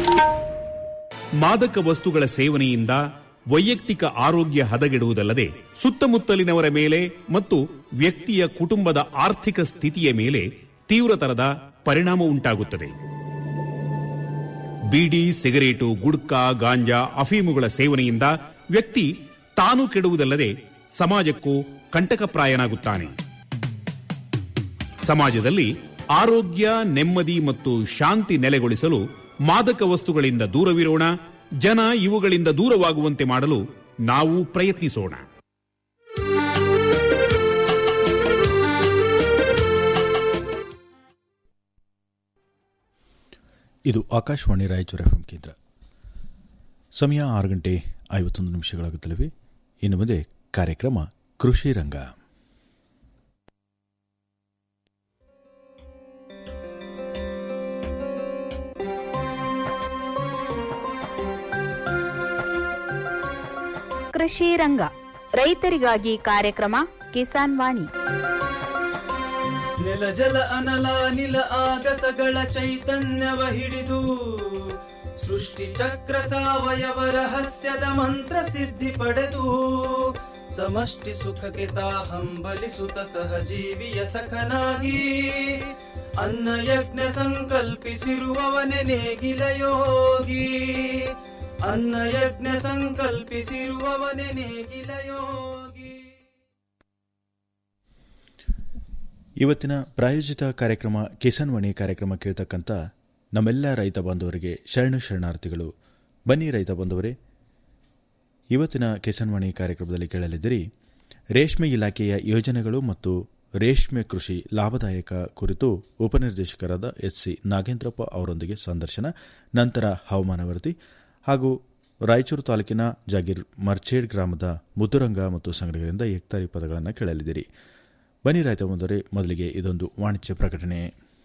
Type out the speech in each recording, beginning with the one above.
ಮಾದಕ ವಸ್ತುಗಳ ಸೇವನೆಯಿಂದ ವೈಯಕ್ತಿಕ ಆರೋಗ್ಯ ಹದಗೆಡುವುದಲ್ಲದೆ ಸುತ್ತಮುತ್ತಲಿನವರ ಮೇಲೆ ಮತ್ತು ವ್ಯಕ್ತಿಯ ಕುಟುಂಬದ ಆರ್ಥಿಕ ಸ್ಥಿತಿಯ ಮೇಲೆ ತೀವ್ರತರದ ಪರಿಣಾಮ ಉಂಟಾಗುತ್ತದೆ ಬೀಡಿ ಸಿಗರೇಟು ಗುಡ್ಕಾ ಗಾಂಜಾ ಅಫೀಮುಗಳ ಸೇವನೆಯಿಂದ ವ್ಯಕ್ತಿ ತಾನು ಕೆಡುವುದಲ್ಲದೆ ಸಮಾಜಕ್ಕೂ ಕಂಟಕಪ್ರಾಯನಾಗುತ್ತಾನೆ ಸಮಾಜದಲ್ಲಿ ಆರೋಗ್ಯ ನೆಮ್ಮದಿ ಮತ್ತು ಶಾಂತಿ ನೆಲೆಗೊಳಿಸಲು ಮಾದಕ ವಸ್ತುಗಳಿಂದ ದೂರವಿರೋಣ ಜನ ಇವುಗಳಿಂದ ದೂರವಾಗುವಂತೆ ಮಾಡಲು ನಾವು ಪ್ರಯತ್ನಿಸೋಣ ಇದು ಆಕಾಶವಾಣಿ ರಾಯಚೂರು ಎಫ್ ಕೇಂದ್ರ ಸಮಯ ಆರು ಗಂಟೆ ಐವತ್ತೊಂದು ನಿಮಿಷಗಳಾಗುತ್ತಲಿವೆ ಇನ್ನು ಮುಂದೆ ಕಾರ್ಯಕ್ರಮ ಕೃಷಿ ರಂಗ ಕೃಷಿ ರಂಗ ರೈತರಿಗಾಗಿ ಕಾರ್ಯಕ್ರಮ ಕಿಸಾನ್ ವಾಣಿ ನೆಲ ಜಲ ಅನಲ ನಿಲ ಆಗಸಗಳ ಚೈತನ್ಯವ ಹಿಡಿದು ಸೃಷ್ಟಿ ಚಕ್ರ ಸಾವಯವ ರಹಸ್ಯದ ಮಂತ್ರ ಸಿದ್ಧಿ ಪಡೆದು ಸಮಷ್ಟಿ ಸುಖಕ್ಕೆ ತಾ ಹಂಬಲಿಸುತ್ತ ಸಹಜೀವಿಯ ಸಖನಾಗಿ ಅನ್ನ ಯಜ್ಞ ಸಂಕಲ್ಪಿಸಿರುವವನೆ ನೇಗಿಲ ಯೋಗಿ ಅನ್ನ ಯಜ್ಞ ಸಂಕಲ್ಪಿಸಿರುವವನೆ ನೇಗಿಲ ಯೋಗಿ ಇವತ್ತಿನ ಪ್ರಾಯೋಜಿತ ಕಾರ್ಯಕ್ರಮ ಕಿಸಾನ್ ವಾಣಿ ಕಾರ್ಯಕ್ರಮ ಕೇಳ್ತಕ್ಕಂಥ ನಮ್ಮೆಲ್ಲ ರೈತ ಬಾಂಧವರಿಗೆ ಶರಣ ಶರಣಾರ್ಥಿಗಳು ಬನ್ನಿ ರೈತ ಬಾಂಧವರೇ ಇವತ್ತಿನ ಕಿಸಾನ್ ವಾಣಿ ಕಾರ್ಯಕ್ರಮದಲ್ಲಿ ಕೇಳಲಿದ್ದೀರಿ ರೇಷ್ಮೆ ಇಲಾಖೆಯ ಯೋಜನೆಗಳು ಮತ್ತು ರೇಷ್ಮೆ ಕೃಷಿ ಲಾಭದಾಯಕ ಕುರಿತು ಉಪನಿರ್ದೇಶಕರಾದ ಎಚ್ ಸಿ ನಾಗೇಂದ್ರಪ್ಪ ಅವರೊಂದಿಗೆ ಸಂದರ್ಶನ ನಂತರ ಹವಾಮಾನ ವರದಿ ಹಾಗೂ ರಾಯಚೂರು ತಾಲೂಕಿನ ಜಾಗೀರ್ ಮರ್ಚೇಡ್ ಗ್ರಾಮದ ಮುದ್ದುರಂಗ ಮತ್ತು ಸಂಘಟನೆಗಳಿಂದ ಏಕ್ತಾರಿ ಪದಗಳನ್ನು ಕೇಳಲಿದ್ದೀರಿ ಬನ್ನಿ ರೈತ ಬಂದರೆ ಮೊದಲಿಗೆ ಇದೊಂದು ವಾಣಿಜ್ಯ ಪ್ರಕಟಣೆ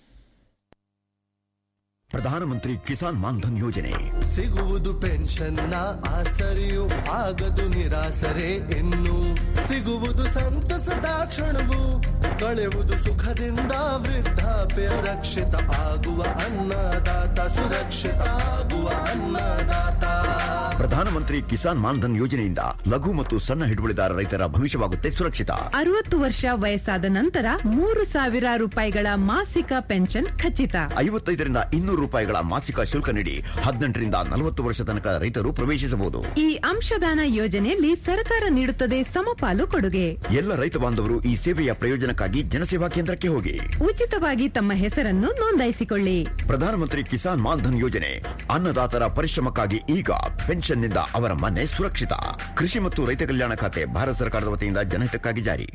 ಪ್ರಧಾನಮಂತ್ರಿ ಕಿಸಾನ್ ಮಾನ್ಧನ್ ಯೋಜನೆ ಸಿಗುವುದು ಪೆನ್ಷನ್ನ ಆಸರೆಯು ಆಗದು ನಿರಾಸರೆ ಇನ್ನು ಸಿಗುವುದು ಸಂತಸದ ಕ್ಷಣವು ಕಳೆಯುವುದು ಸುಖದಿಂದ ವೃದ್ಧಾಪ್ಯ ರಕ್ಷಿತ ಆಗುವ ಅನ್ನದಾತ ಸುರಕ್ಷಿತ ಆಗುವ ಅನ್ನದಾತ ಪ್ರಧಾನಮಂತ್ರಿ ಕಿಸಾನ್ ಮಾನ್ಧನ್ ಯೋಜನೆಯಿಂದ ಲಘು ಮತ್ತು ಸಣ್ಣ ಹಿಡುವಳಿದಾರ ರೈತರ ಭವಿಷ್ಯವಾಗುತ್ತೆ ಸುರಕ್ಷಿತ ಅರವತ್ತು ವರ್ಷ ವಯಸ್ಸಾದ ನಂತರ ಮೂರು ಸಾವಿರ ರೂಪಾಯಿಗಳ ಮಾಸಿಕ ಪೆನ್ಷನ್ ಖಚಿತ ಐವತ್ತೈದರಿಂದ ಇನ್ನೂರು ರೂಪಾಯಿಗಳ ಮಾಸಿಕ ಶುಲ್ಕ ನೀಡಿ ಹದಿನೆಂಟರಿಂದ ನಲವತ್ತು ವರ್ಷ ತನಕ ರೈತರು ಪ್ರವೇಶಿಸಬಹುದು ಈ ಅಂಶದಾನ ಯೋಜನೆಯಲ್ಲಿ ಸರ್ಕಾರ ನೀಡುತ್ತದೆ ಸಮಪಾಲು ಕೊಡುಗೆ ಎಲ್ಲ ರೈತ ಬಾಂಧವರು ಈ ಸೇವೆಯ ಪ್ರಯೋಜನಕ್ಕಾಗಿ ಜನಸೇವಾ ಕೇಂದ್ರಕ್ಕೆ ಹೋಗಿ ಉಚಿತವಾಗಿ ತಮ್ಮ ಹೆಸರನ್ನು ನೋಂದಾಯಿಸಿಕೊಳ್ಳಿ ಪ್ರಧಾನಮಂತ್ರಿ ಕಿಸಾನ್ ಮಾನ್ಧನ್ ಯೋಜನೆ ಅನ್ನದಾತರ ಪರಿಶ್ರಮಕ್ಕಾಗಿ ಈಗ ಪೆನ್ಷನ್ನಿಂದ ಅವರ ಮನೆ ಸುರಕ್ಷಿತ ಕೃಷಿ ಮತ್ತು ರೈತ ಕಲ್ಯಾಣ ಖಾತೆ ಭಾರತ ಸರ್ಕಾರದ ವತಿಯಿಂದ ಜನಹಿತಕ್ಕಾಗಿ ಜಾರಿ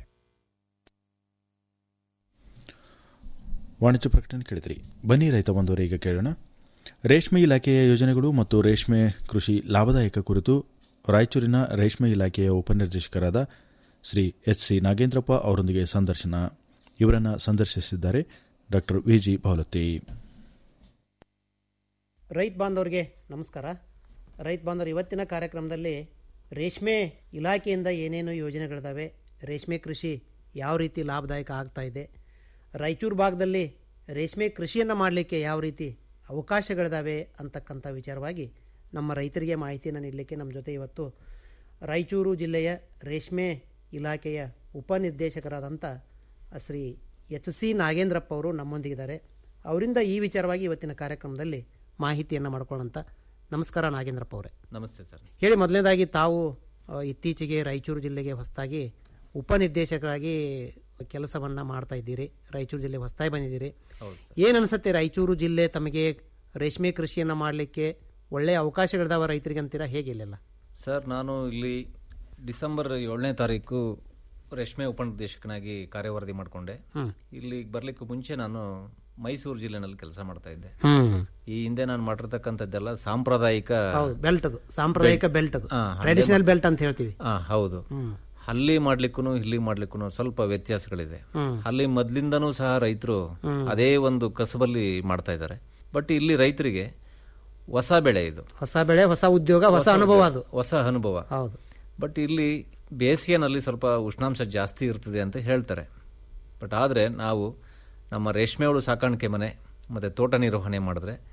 ವಾಣಿಜ್ಯ ಪ್ರಕಟಣೆ ಕೇಳಿದ್ರಿ ಬನ್ನಿ ರೈತ ಬಂದವರು ಈಗ ಕೇಳೋಣ ರೇಷ್ಮೆ ಇಲಾಖೆಯ ಯೋಜನೆಗಳು ಮತ್ತು ರೇಷ್ಮೆ ಕೃಷಿ ಲಾಭದಾಯಕ ಕುರಿತು ರಾಯಚೂರಿನ ರೇಷ್ಮೆ ಇಲಾಖೆಯ ಉಪನಿರ್ದೇಶಕರಾದ ಶ್ರೀ ಎಚ್ ಸಿ ನಾಗೇಂದ್ರಪ್ಪ ಅವರೊಂದಿಗೆ ಸಂದರ್ಶನ ಇವರನ್ನು ಸಂದರ್ಶಿಸಿದ್ದಾರೆ ಡಾಕ್ಟರ್ ವಿಜಿ ಬಾವಲತ್ತಿ ರೈತ ಬಾಂಧವರಿಗೆ ನಮಸ್ಕಾರ ರೈತ ಬಾಂಧವರು ಇವತ್ತಿನ ಕಾರ್ಯಕ್ರಮದಲ್ಲಿ ರೇಷ್ಮೆ ಇಲಾಖೆಯಿಂದ ಏನೇನು ಯೋಜನೆಗಳಿದಾವೆ ರೇಷ್ಮೆ ಕೃಷಿ ಯಾವ ರೀತಿ ಲಾಭದಾಯಕ ಆಗ್ತಾ ಇದೆ ರಾಯಚೂರು ಭಾಗದಲ್ಲಿ ರೇಷ್ಮೆ ಕೃಷಿಯನ್ನು ಮಾಡಲಿಕ್ಕೆ ಯಾವ ರೀತಿ ಅವಕಾಶಗಳಿದಾವೆ ಅಂತಕ್ಕಂಥ ವಿಚಾರವಾಗಿ ನಮ್ಮ ರೈತರಿಗೆ ಮಾಹಿತಿಯನ್ನು ನೀಡಲಿಕ್ಕೆ ನಮ್ಮ ಜೊತೆ ಇವತ್ತು ರಾಯಚೂರು ಜಿಲ್ಲೆಯ ರೇಷ್ಮೆ ಇಲಾಖೆಯ ಉಪನಿರ್ದೇಶಕರಾದಂಥ ಶ್ರೀ ಎಚ್ ಸಿ ನಾಗೇಂದ್ರಪ್ಪ ಅವರು ನಮ್ಮೊಂದಿಗಿದ್ದಾರೆ ಅವರಿಂದ ಈ ವಿಚಾರವಾಗಿ ಇವತ್ತಿನ ಕಾರ್ಯಕ್ರಮದಲ್ಲಿ ಮಾಹಿತಿಯನ್ನು ಮಾಡ್ಕೊಳ್ಳೋಂಥ ನಮಸ್ಕಾರ ನಾಗೇಂದ್ರಪ್ಪ ಅವರೇ ನಮಸ್ತೆ ಸರ್ ಹೇಳಿ ಮೊದಲನೇದಾಗಿ ತಾವು ಆ, ಇತ್ತೀಚೆಗೆ ರಾಯಚೂರು ಜಿಲ್ಲೆಗೆ ಹೊಸದಾಗಿ ಉಪನಿರ್ದೇಶಕರಾಗಿ ಕೆಲಸವನ್ನು ಮಾಡ್ತಾ ಇದ್ದೀರಿ ರಾಯಚೂರು ಜಿಲ್ಲೆ ಹೊಸದಾಗಿ ಬಂದಿದ್ದೀರಿ ಹೌದು ಸರ್ ಏನು ಅನಿಸುತ್ತೆ ರಾಯಚೂರು ಜಿಲ್ಲೆ ತಮಗೆ ರೇಷ್ಮೆ ಕೃಷಿಯನ್ನು ಮಾಡಲಿಕ್ಕೆ ಒಳ್ಳೆಯ ಅವಕಾಶಗಳಿದಾವ ರೈತರಿಗೆ ಅಂತೀರಾ ಹೇಗೆ ಇಲ್ಲೆಲ್ಲ ಸರ್ ನಾನು ಇಲ್ಲಿ ಡಿಸೆಂಬರ್ ಏಳನೇ ತಾರೀಕು ರೇಷ್ಮೆ ಉಪನಿರ್ದೇಶಕನಾಗಿ ಕಾರ್ಯವರದಿ ಮಾಡಿಕೊಂಡೆ ಹ್ಮ್. ಇಲ್ಲಿ ಬರ್ಲಿಕ್ಕೂ ಮುಂಚೆ ನಾನು ಮೈಸೂರು ಜಿಲ್ಲೆನಲ್ಲಿ ಕೆಲಸ ಮಾಡ್ತಾ ಇದ್ದೆ ಹ್ಮ್. ಈ ಹಿಂದೆ ನಾನು ಮಾಡಿರ್ತಕ್ಕಂಥದ್ದೆಲ್ಲ ಸಾಂಪ್ರದಾಯಿಕ ಹೌದು ಬೆಲ್ಟ್ ಅದು ಸಾಂಪ್ರದಾಯಿಕ ಬೆಲ್ಟ್ ಅದು ಹಾ, ಹಂಗೆ ಟ್ರೆಡಿಷನಲ್ ಮಾ- ಬೆಲ್ಟ್ ಅಂತ ಹೇಳ್ತೀವಿ ಹಾ ಹೌದು ಹ್ಮ್. ಅಲ್ಲಿ ಮಾಡ್ಲಿಕ್ಕೂ ಇಲ್ಲಿ ಮಾಡ್ಲಿಕ್ಕೂ ಸ್ವಲ್ಪ ವ್ಯತ್ಯಾಸಗಳಿದೆ ಹ್ಮ್. ಅಲ್ಲಿ ಮೊದ್ಲಿಂದನೂ ಸಹ ರೈತರು ಹ್ಮ್. ಅದೇ ಒಂದು ಕಸಬಲ್ಲಿ ಮಾಡ್ತಾ ಇದ್ದಾರೆ ಬಟ್ ಇಲ್ಲಿ ರೈತರಿಗೆ ಹೊಸ ಬೆಳೆ ಇದು ಹೊಸ ಬೆಳೆ ಹೊಸ ಉದ್ಯೋಗ ಹೊಸ ಅನುಭವ ಅದು ಹೊಸ ಅನುಭವ ಹೌದು ಬಟ್ ಇಲ್ಲಿ ಬೇಸಿಗೆನಲ್ಲಿ ಸ್ವಲ್ಪ ಉಷ್ಣಾಂಶ ಜಾಸ್ತಿ ಇರ್ತದೆ ಅಂತ ಹೇಳ್ತಾರೆ ಬಟ್ ಆದರೆ ನಾವು ನಮ್ಮ ರೇಷ್ಮೆ ಹುಳು ಸಾಕಾಣಿಕೆ ಮನೆ ಮತ್ತು ತೋಟ ನಿರ್ವಹಣೆ ಮಾಡಿದ್ರೆ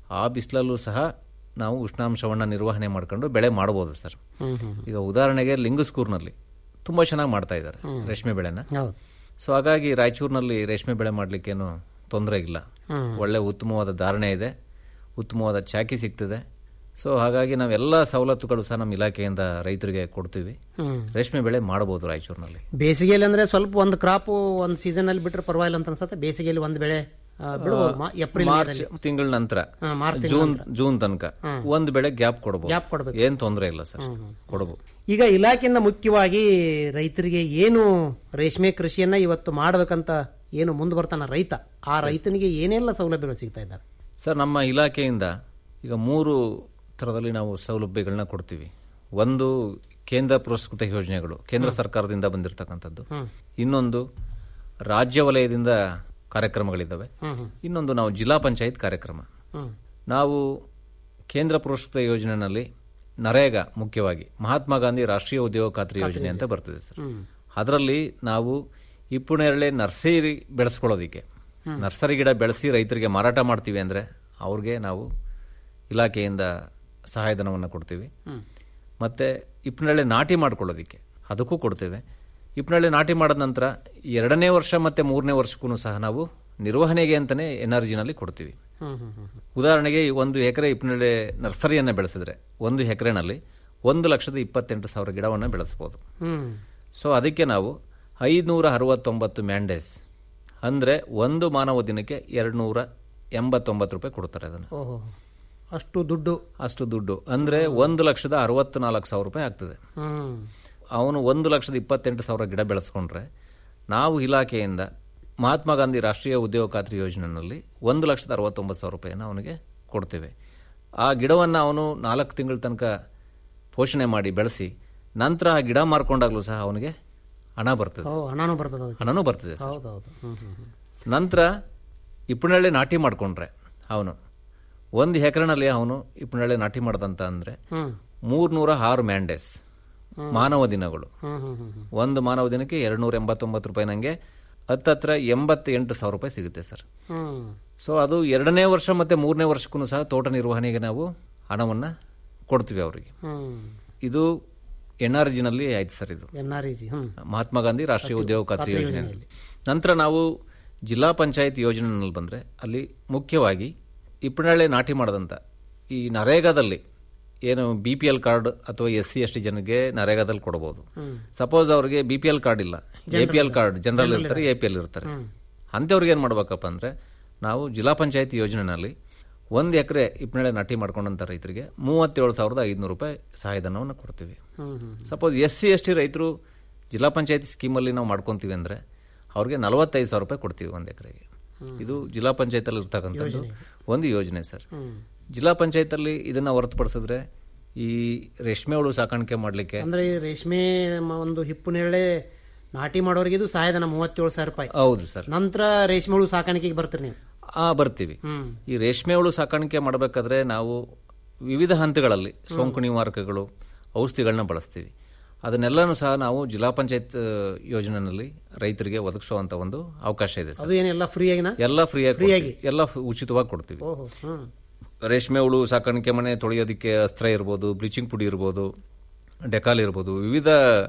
ಆ ಬಿಸಿಲಲ್ಲೂ ಸಹ ನಾವು ಉಷ್ಣಾಂಶವನ್ನು ನಿರ್ವಹಣೆ ಮಾಡ್ಕೊಂಡು ಬೆಳೆ ಮಾಡ್ಬೋದು ಸರ್ ಹ್ಮ್ ಹ್ಮ್ ಈಗ ಉದಾಹರಣೆಗೆ ಲಿಂಗಸ್ಕೂರ್ನಲ್ಲಿ ತುಂಬ ಚೆನ್ನಾಗಿ ಮಾಡ್ತಾ ಇದ್ದಾರೆ ರೇಷ್ಮೆ ಬೆಳೆನ ಹೌದು ಸೊ ಹಾಗಾಗಿ ರಾಯಚೂರಿನಲ್ಲಿ ರೇಷ್ಮೆ ಬೆಳೆ ಮಾಡಲಿಕ್ಕೇನು ತೊಂದರೆ ಇಲ್ಲ ಹ್ಮ್. ಒಳ್ಳೆ ಉತ್ತಮವಾದ ಧಾರಣೆ ಇದೆ ಉತ್ತಮವಾದ ಚಾಕಿ ಸಿಗ್ತದೆ ಸೊ ಹಾಗಾಗಿ ನಾವೆಲ್ಲ ಸವಲತ್ತುಗಳು ಸಹ ನಮ್ಮ ಇಲಾಖೆಯಿಂದ ರೈತರಿಗೆ ಕೊಡ್ತೀವಿ ಹ್ಮ್. ರೇಷ್ಮೆ ಬೆಳೆ ಮಾಡಬಹುದು ರಾಯಚೂರಿನಲ್ಲಿ ಬೇಸಿಗೆಯಲ್ಲಿ ಅಂದ್ರೆ ಸ್ವಲ್ಪ ಒಂದು ಕ್ರಾಪ್ ಒಂದು ಸೀಸನ್ ಅಲ್ಲಿ ಬಿಟ್ರೆ ಪರವಾಗಿಲ್ಲ ಅಂತ ಅನ್ಸುತ್ತೆ ಬೇಸಿಗೆಯಲ್ಲಿ ಒಂದು ಬೆಳೆ ಆ, ಬಿಡ್ಬೋದು ಮಾ- ಏಪ್ರಿಲ್ ಮಾರ್ಚ್ ತಿಂಗಳ ನಂತರ ಹಾ, ಮಾರ್ಚ್ ತಿಂಗಳ ಜೂನ್ ನಂತರ. ಜೂನ್ ತನಕ ಒಂದು ಬೆಳೆ ಗ್ಯಾಪ್ ಕೊಡಬಹುದು Gap ಕೊಡ್ಬೇಕು. ಏನ್ ತೊಂದರೆ ಇಲ್ಲ ಸರ್ ಕೊಡಬಹುದು ಈಗ ಇಲಾಖೆಯಿಂದ ಮುಖ್ಯವಾಗಿ ರೈತರಿಗೆ ಏನು ರೇಷ್ಮೆ ಕೃಷಿಯನ್ನ ಇವತ್ತು ಮಾಡ್ಬೇಕಂತ ಏನು ಮುಂದೆ ಬರ್ತಾನ ರೈತ ಆ ರೈತನಿಗೆ ಏನೆಲ್ಲ ಸೌಲಭ್ಯಗಳು ಸಿಗ್ತಾ ಇದ್ದಾವೆ ಸರ್ ನಮ್ಮ ಇಲಾಖೆಯಿಂದ ಈಗ ಮೂರು ಥರದಲ್ಲಿ ನಾವು ಸೌಲಭ್ಯಗಳನ್ನ ಕೊಡ್ತೀವಿ ಒಂದು ಕೇಂದ್ರ ಪುರಸ್ಕೃತ ಯೋಜನೆಗಳು ಕೇಂದ್ರ ಸರ್ಕಾರದಿಂದ ಬಂದಿರತಕ್ಕಂಥದ್ದು ಇನ್ನೊಂದು ರಾಜ್ಯ ವಲಯದಿಂದ ಕಾರ್ಯಕ್ರಮಗಳಿದ್ದಾವೆ ಇನ್ನೊಂದು ನಾವು ಜಿಲ್ಲಾ ಪಂಚಾಯತ್ ಕಾರ್ಯಕ್ರಮ ಹ್ಮ್. ನಾವು ಕೇಂದ್ರ ಪುರಸ್ಕೃತ ಯೋಜನೆಯಲ್ಲಿ ನರೇಗಾ ಮುಖ್ಯವಾಗಿ ಮಹಾತ್ಮ ಗಾಂಧಿ ರಾಷ್ಟ್ರೀಯ ಉದ್ಯೋಗ ಖಾತ್ರಿ ಯೋಜನೆ ಅಂತ ಬರ್ತದೆ ಸರ್ ಅದರಲ್ಲಿ ನಾವು ಇಪ್ಪುಣೆರಳೆ ನರ್ಸರಿ ಬೆಳೆಸ್ಕೊಳ್ಳೋದಿಕ್ಕೆ ನರ್ಸರಿ ಗಿಡ ಬೆಳೆಸಿ ರೈತರಿಗೆ ಮಾರಾಟ ಮಾಡ್ತೀವಿ ಅಂದರೆ ಅವ್ರಿಗೆ ನಾವು ಇಲಾಖೆಯಿಂದ ಸಹಾಯಧನವನ್ನು ಕೊಡ್ತೀವಿ ಮತ್ತು ಇಪ್ಪನಳ್ಳಿ ನಾಟಿ ಮಾಡ್ಕೊಳ್ಳೋದಿಕ್ಕೆ ಅದಕ್ಕೂ ಕೊಡ್ತೇವೆ ಇಪ್ಪನಳ್ಳಿ ನಾಟಿ ಮಾಡಿದ ನಂತರ ಎರಡನೇ ವರ್ಷ ಮತ್ತು ಮೂರನೇ ವರ್ಷಕ್ಕೂ ಸಹ ನಾವು ನಿರ್ವಹಣೆಗೆ ಅಂತಲೇ ಎನರ್ಜಿನಲ್ಲಿ ಕೊಡ್ತೀವಿ ಉದಾಹರಣೆಗೆ ಈ ಒಂದು ಎಕರೆ ಇಪ್ಪನಳ್ಳಿ ನರ್ಸರಿಯನ್ನು ಬೆಳೆಸಿದ್ರೆ ಒಂದು ಎಕರೆನಲ್ಲಿ ಒಂದು ಲಕ್ಷದ ಇಪ್ಪತ್ತೆಂಟು ಸಾವಿರ ಗಿಡವನ್ನು ಬೆಳೆಸ್ಬೋದು ಹ್ಮ್ ಸೊ ಅದಕ್ಕೆ ನಾವು ಐದುನೂರ ಅರವತ್ತೊಂಬತ್ತು ಮ್ಯಾಂಡೇಸ್ ಅಂದರೆ ಒಂದು ಮಾನವ ದಿನಕ್ಕೆ ಎರಡು ನೂರ ಎಂಬತ್ತೊಂಬತ್ತು ರೂಪಾಯಿ ಕೊಡ್ತಾರೆ ಅದನ್ನು ಓಹೋ ಅಷ್ಟು ದುಡ್ಡು ಅಷ್ಟು ದುಡ್ಡು ಅಂದರೆ ಒಂದು ಲಕ್ಷದ ಅರವತ್ನಾಲ್ಕು ಸಾವಿರ ರೂಪಾಯಿ ಆಗ್ತದೆ ಹ್ಮ್ ಅವನು ಒಂದು ಲಕ್ಷದ ಇಪ್ಪತ್ತೆಂಟು ಸಾವಿರ ಗಿಡ ಬೆಳೆಸ್ಕೊಂಡ್ರೆ ನಾವು ಇಲಾಖೆಯಿಂದ ಮಹಾತ್ಮ ಗಾಂಧಿ ರಾಷ್ಟ್ರೀಯ ಉದ್ಯೋಗ ಖಾತ್ರಿ ಯೋಜನೆಯಲ್ಲಿ ಒಂದು ಲಕ್ಷದ ಅರವತ್ತೊಂಬತ್ತು ಸಾವಿರ ರೂಪಾಯಿನ ಅವನಿಗೆ ಕೊಡ್ತೇವೆ ಆ ಗಿಡವನ್ನು ಅವನು ನಾಲ್ಕು ತಿಂಗಳ ತನಕ ಪೋಷಣೆ ಮಾಡಿ ಬೆಳೆಸಿ ನಂತರ ಆ ಗಿಡ ಮಾರ್ಕೊಂಡಾಗಲೂ ಸಹ ಅವನಿಗೆ ಹಣ ಬರ್ತದೆ ಓ ಹಣನೂ ಬರ್ತದ ಅದಕ್ಕೆ ಹಣನೂ ಬರ್ತದೆ ಸರ್ ಹೌದೌದು ಹ್ಮ್ ಹ್ಮ್ ಹ್ಮ್. ನಂತರ ಇಪ್ಪನಳ್ಳಿ ನಾಟಿ ಮಾಡ್ಕೊಂಡ್ರೆ ಅವನು ಒಂದು ಎಕರೆನಲ್ಲಿ ಅವನು ಇಪ್ಪನಳ್ಳಿ ನಾಟಿ ಮಾಡ್ದಂತ ಅಂದರೆ ಹ್ಮ್ ಮೂರ್ನೂರ ಆರು ಮ್ಯಾಂಡೇಸ್ ಮಾನವ ದಿನಗಳು ಹ್ಮ್ ಹ್ಮ್ ಹ್ಮ್ ಹ್ಮ್. ಒಂದು ಮಾನವ ದಿನಕ್ಕೆ ಎರಡು ನೂರ ಎಂಬತ್ತೊಂಬತ್ತು ರೂಪಾಯಿ ನನಗೆ ಹತ್ತತ್ರ ಎಂಬತ್ತೆಂಟು ಸಾವಿರ ರೂಪಾಯಿ ಸಿಗುತ್ತೆ ಸರ್ ಹ್ಮ್ ಸೊ ಅದು ಎರಡನೇ ವರ್ಷ ಮತ್ತು ಮೂರನೇ ವರ್ಷಕ್ಕೂ ಸಹ ತೋಟ ನಿರ್ವಹಣೆಗೆ ನಾವು ಹಣವನ್ನು ಕೊಡ್ತೀವಿ ಅವರಿಗೆ ಹ್ಮ್ ಇದು ಎನ್ ಆರ್ ಜಿನಲ್ಲಿ ಆಯ್ತು ಸರ್ ಇದು ಎನ್ ಆರ್ ಇ ಜಿ ಹ್ಮ್ ಮಹಾತ್ಮ ಗಾಂಧಿ ರಾಷ್ಟ್ರೀಯ ಉದ್ಯೋಗ ಖಾತ್ರಿ ಯೋಜನೆಯಲ್ಲಿ ನಂತರ ನಾವು ಜಿಲ್ಲಾ ಪಂಚಾಯತ್ ಯೋಜನೆಯಲ್ಲಿ ಬಂದರೆ ಅಲ್ಲಿ ಮುಖ್ಯವಾಗಿ ಇಪ್ಪನಳ್ಳಿ ನಾಟಿ ಮಾಡದಂತ ಈ ನರೇಗಾದಲ್ಲಿ ಏನು ಬಿ ಪಿ ಎಲ್ ಕಾರ್ಡ್ ಅಥವಾ ಎಸ್ ಸಿ ಎಸ್ ಟಿ ಜನಕ್ಕೆ ನರೇಗಾದಲ್ಲಿ ಕೊಡಬಹುದು ಸಪೋಸ್ ಅವ್ರಿಗೆ ಬಿ ಪಿ ಎಲ್ ಕಾರ್ಡ್ ಇಲ್ಲ A P L card general ಇರ್ತಾರೆ ಎ ಪಿ ಎಲ್ ಇರ್ತಾರೆ ಅಂಥವ್ರಿಗೆ ಏನು ಮಾಡ್ಬೇಕಪ್ಪ ಅಂದರೆ ನಾವು ಜಿಲ್ಲಾ ಪಂಚಾಯತ್ ಯೋಜನೆಯಲ್ಲಿ ಒಂದು ಎಕರೆ ಇಪ್ಪನಳ್ಳಿ ನಾಟಿ ಮಾಡ್ಕೊಂಡಂಥ ರೈತರಿಗೆ ಮೂವತ್ತೇಳು ಸಾವಿರದ ಐದುನೂರು ರೂಪಾಯಿ ಸಹಾಯಧನವನ್ನು ಕೊಡ್ತೀವಿ ಹ್ಮ್ ಹ್ಮ್ suppose S C S T ರೈತರು ಜಿಲ್ಲಾ ಪಂಚಾಯತಿ ಸ್ಕೀಮಲ್ಲಿ ನಾವು ಮಾಡ್ಕೊತೀವಿ ಅಂದರೆ ಅವ್ರಿಗೆ ನಲವತ್ತೈದು ಸಾವಿರ ರೂಪಾಯಿ ಕೊಡ್ತೀವಿ ಒಂದು ಎಕರೆಗೆ ಇದು ಜಿಲ್ಲಾ ಪಂಚಾಯತಲ್ಲಿ ಇರ್ತಕ್ಕಂಥದ್ದು ಒಂದು ಯೋಜನೆ ಸರ್ ಜಿಲ್ಲಾ ಪಂಚಾಯತಲ್ಲಿ ಇದನ್ನು ಹೊರತುಪಡಿಸಿದ್ರೆ ಈ ರೇಷ್ಮೆ ಹುಳು ಸಾಕಾಣಿಕೆ ಮಾಡಲಿಕ್ಕೆ ಅಂದ್ರೆ ಈ ರೇಷ್ಮೆ ಮ- ಒಂದು ಹಿಪ್ಪು ನೇರಳೆ ನಾಟಿ ಮಾಡೋರಿಗೆ ಇದು ಸಹಾಯಧನ ಮೂವತ್ತೇಳು ಸಾವಿರ ರೂಪಾಯಿ ಹೌದು ಸರ್ ನಂತರ ರೇಷ್ಮೆ ಹುಳು ಸಾಕಾಣಿಕೆಗೆ ಬರ್ತೀರಿ ನೀವು ಆ ಬರ್ತೀವಿ ಹ್ಮ್ ಈ ರೇಷ್ಮೆ ಹುಳು ಸಾಕಾಣಿಕೆ ಮಾಡಬೇಕಾದ್ರೆ ನಾವು ವಿವಿಧ ಹಂತಗಳಲ್ಲಿ ಸೋಂಕು ನಿವಾರಕಗಳು ಔಷಧಿಗಳನ್ನ ಬಳಸ್ತೀವಿ ಅದನ್ನೆಲ್ಲನೂ ಸಹ ನಾವು ಜಿಲ್ಲಾ ಪಂಚಾಯತ್ ಯೋಜನೆಯಲ್ಲಿ ರೈತರಿಗೆ ಒದಗಿಸುವಂತ ಒಂದು ಅವಕಾಶ ಇದೆ ಸರ್ ಅದು ಏನೆಲ್ಲ ಫ್ರೀ ಆಗಿನ ಎಲ್ಲ ಫ್ರೀಯಾಗಿ ಕೊಡ್ತೀವಿ. ಎಲ್ಲ ಫ್- ಉಚಿತವಾಗಿ ಕೊಡ್ತೀವಿ ಓಹೋ ಹ್ಮ್ ರೇಷ್ಮೆ ಹುಳು ಸಾಕಾಣಿಕೆ ಮನೆ ತೊಳೆಯೋದಕ್ಕೆ ಅಸ್ತ್ರ ಇರ್ಬೋದು ಬ್ಲೀಚಿಂಗ್ ಪುಡಿ ಇರ್ಬೋದು ಡೆಕಾಲ್ ಇರ್ಬೋದು ವಿವಿಧ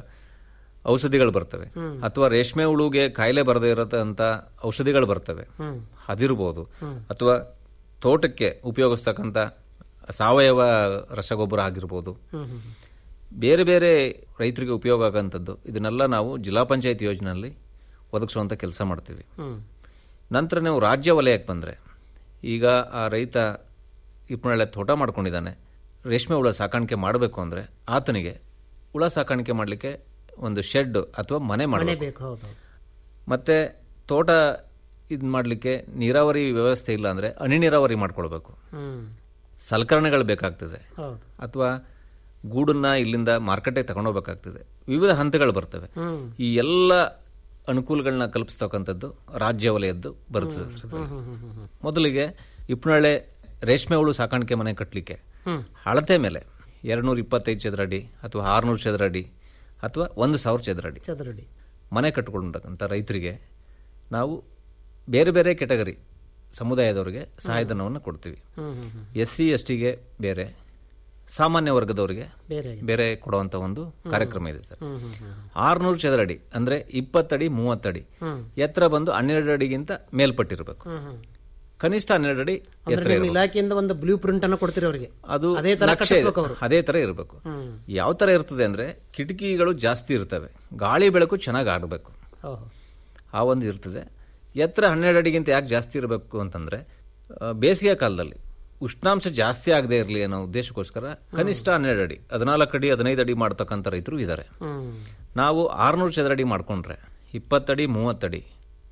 ಔಷಧಿಗಳು ಬರ್ತವೆ ಅಥವಾ ರೇಷ್ಮೆ ಹುಳುಗೆ ಕಾಯಿಲೆ ಬರದೇ ಇರತಂತ ಔಷಧಿಗಳು ಬರ್ತವೆ ಅದಿರ್ಬೋದು ಅಥವಾ ತೋಟಕ್ಕೆ ಉಪಯೋಗಿಸ್ತಕ್ಕಂಥ ಸಾವಯವ ರಸಗೊಬ್ಬರ ಆಗಿರ್ಬೋದು ಬೇರೆ ಬೇರೆ ರೈತರಿಗೆ ಉಪಯೋಗ ಆಗೋಂಥದ್ದು ಇದನ್ನೆಲ್ಲ ನಾವು ಜಿಲ್ಲಾ ಪಂಚಾಯತ್ ಯೋಜನೆಯಲ್ಲಿ ಒದಗಿಸುವಂಥ ಕೆಲಸ ಮಾಡ್ತೀವಿ ಹ್ಮ್ ನಂತರ ನೀವು ರಾಜ್ಯ ವಲಯಕ್ಕೆ ಬಂದರೆ ಈಗ ಆ ರೈತ ಇಪ್ಪನಳ್ಳೆ ತೋಟ ಮಾಡ್ಕೊಂಡಿದ್ದಾನೆ ರೇಷ್ಮೆ ಹುಳ ಸಾಕಾಣಿಕೆ ಮಾಡಬೇಕು ಅಂದರೆ ಆತನಿಗೆ ಹುಳ ಸಾಕಾಣಿಕೆ ಮಾಡಲಿಕ್ಕೆ ಒಂದು ಶೆಡ್ ಅಥವಾ ಮನೆ ಮನೆ ಮಾಡಬೇಕು ಬೇಕು ಹೌದು ಮತ್ತೆ ತೋಟ ಇದು ಮಾಡಲಿಕ್ಕೆ ನೀರಾವರಿ ವ್ಯವಸ್ಥೆ ಇಲ್ಲ ಅಂದರೆ ಹನಿ ನೀರಾವರಿ ಮಾಡ್ಕೊಳ್ಬೇಕು ಹ್ಮ್ ಸಲಕರಣೆಗಳು ಬೇಕಾಗ್ತದೆ ಹೌದು ಅಥವಾ ಗೂಡನ್ನ ಇಲ್ಲಿಂದ ಮಾರ್ಕೆಟಿಗೆ ತಗೊಂಡೋಗ್ಬೇಕಾಗ್ತದೆ ವಿವಿಧ ಹಂತಗಳು ಬರ್ತವೆ ಹ್ಮ್ ಈ ಎಲ್ಲ ಅನುಕೂಲಗಳನ್ನ ಕಲ್ಪಿಸ್ತಕ್ಕಂಥದ್ದು ರಾಜ್ಯ ವಲಯದ್ದು ಬರ್ತದೆ ಸರ್ ಇದ್ರಲ್ಲಿ. ಹ್ಮ್ ಹ್ಮ್ ಹ್ಮ್ ಹ್ಮ್ ಮೊದಲಿಗೆ ಇಪ್ಪನಳ್ಳೆ ರೇಷ್ಮೆ ಹುಳು ಸಾಕಾಣಿಕೆ ಮನೆ ಕಟ್ಟಲಿಕ್ಕೆ ಹ್ಮ್. ಅಳತೆ ಮೇಲೆ ಎರಡ್ನೂರ ಇಪ್ಪತ್ತೈದು ಚದರ ಅಡಿ ಅಥವಾ ಆರುನೂರು ಚದರ ಅಡಿ ಅಥವಾ ಒಂದು ಸಾವಿರ ಚದರ ಅಡಿ ಚದರಡಿ ಮನೆ ಕಟ್ಟಿಕೊಂಡಂಥ ರೈತರಿಗೆ ನಾವು ಬೇರೆ ಬೇರೆ ಕೆಟಗರಿ ಸಮುದಾಯದವರಿಗೆ ಸಹಾಯಧನವನ್ನು ಕೊಡ್ತೀವಿ ಹ್ಮ್ ಹ್ಮ್ ಹ್ಮ್ ಎಸ್ ಸಿ ಎಸ್ ಟಿಗೆ ಬೇರೆ ಸಾಮಾನ್ಯ ವರ್ಗದವರಿಗೆ ಬೇರೆ ಬೇರೆ ಕೊಡುವಂತ ಒಂದು ಕಾರ್ಯಕ್ರಮ ಇದೆ ಸರ್ ಹ್ಮ್ ಹ್ಮ್ ಹ್ಮ್ ಆರ್ನೂರು ಚದರಡಿ ಅಂದ್ರೆ ಇಪ್ಪತ್ತಡಿ ಮೂವತ್ತಡಿ ಹ್ಮ್. ಎತ್ತರ ಬಂದು ಹನ್ನೆರಡು ಅಡಿಗಿಂತ ಮೇಲ್ಪಟ್ಟಿರಬೇಕು ಹ್ಮ್ ಹ್ಮ್ ಕನಿಷ್ಠ ಹನ್ನೆರಡು ಅಡಿ ಅಂದ್ರೆ ಎತ್ತರ ನಿಮ್ಮ ಇರಬೇಕು ಇಲಾಖೆಯಿಂದ ಒಂದು ಬ್ಲೂ ಪ್ರಿಂಟ್ ಅನ್ನು ಕೊಡ್ತೀರಿ ಅವರಿಗೆ ಅದು ಅದೇ ತರ ನಕ್ಷೆ ಕಟ್ಟಿಸ್ಬೇಕು ಅವರು ಅದೇ ತರ ಇರಬೇಕು ಹ್ಮ್ ಯಾವ ತರ ಇರ್ತದೆ ಅಂದ್ರೆ ಕಿಟಕಿಗಳು ಜಾಸ್ತಿ ಇರ್ತವೆ ಗಾಳಿ ಬೆಳಕು ಚೆನ್ನಾಗಿ ಆಡಬೇಕು ಓಹೋ ಆ ಒಂದು ಇರ್ತದೆ ಎತ್ತರ ಹನ್ನೆರಡು ಅಡಿಗಿಂತ ಯಾಕೆ ಜಾಸ್ತಿ ಇರಬೇಕು ಅಂತಂದ್ರೆ ಆ, ಬೇಸಿಗೆ ಕಾಲದಲ್ಲಿ ಉಷ್ಣಾಂಶ ಜಾಸ್ತಿ ಆಗದೆ ಇರಲಿ ಅನ್ನೋ ಉದ್ದೇಶಕ್ಕೋಸ್ಕರ ಕನಿಷ್ಠ ಹನ್ನೆರಡು ಅಡಿ ಹದಿನಾಲ್ಕು ಅಡಿ ಹದಿನೈದು ಅಡಿ ಮಾಡ್ತಕ್ಕಂಥ ರೈತರು ಇದ್ದಾರೆ ಹ್ಮ್ ನಾವು ಆರುನೂರು ಚದರಡಿ ಮಾಡ್ಕೊಂಡ್ರೆ ಇಪ್ಪತ್ತಡಿ ಮೂವತ್ತಡಿ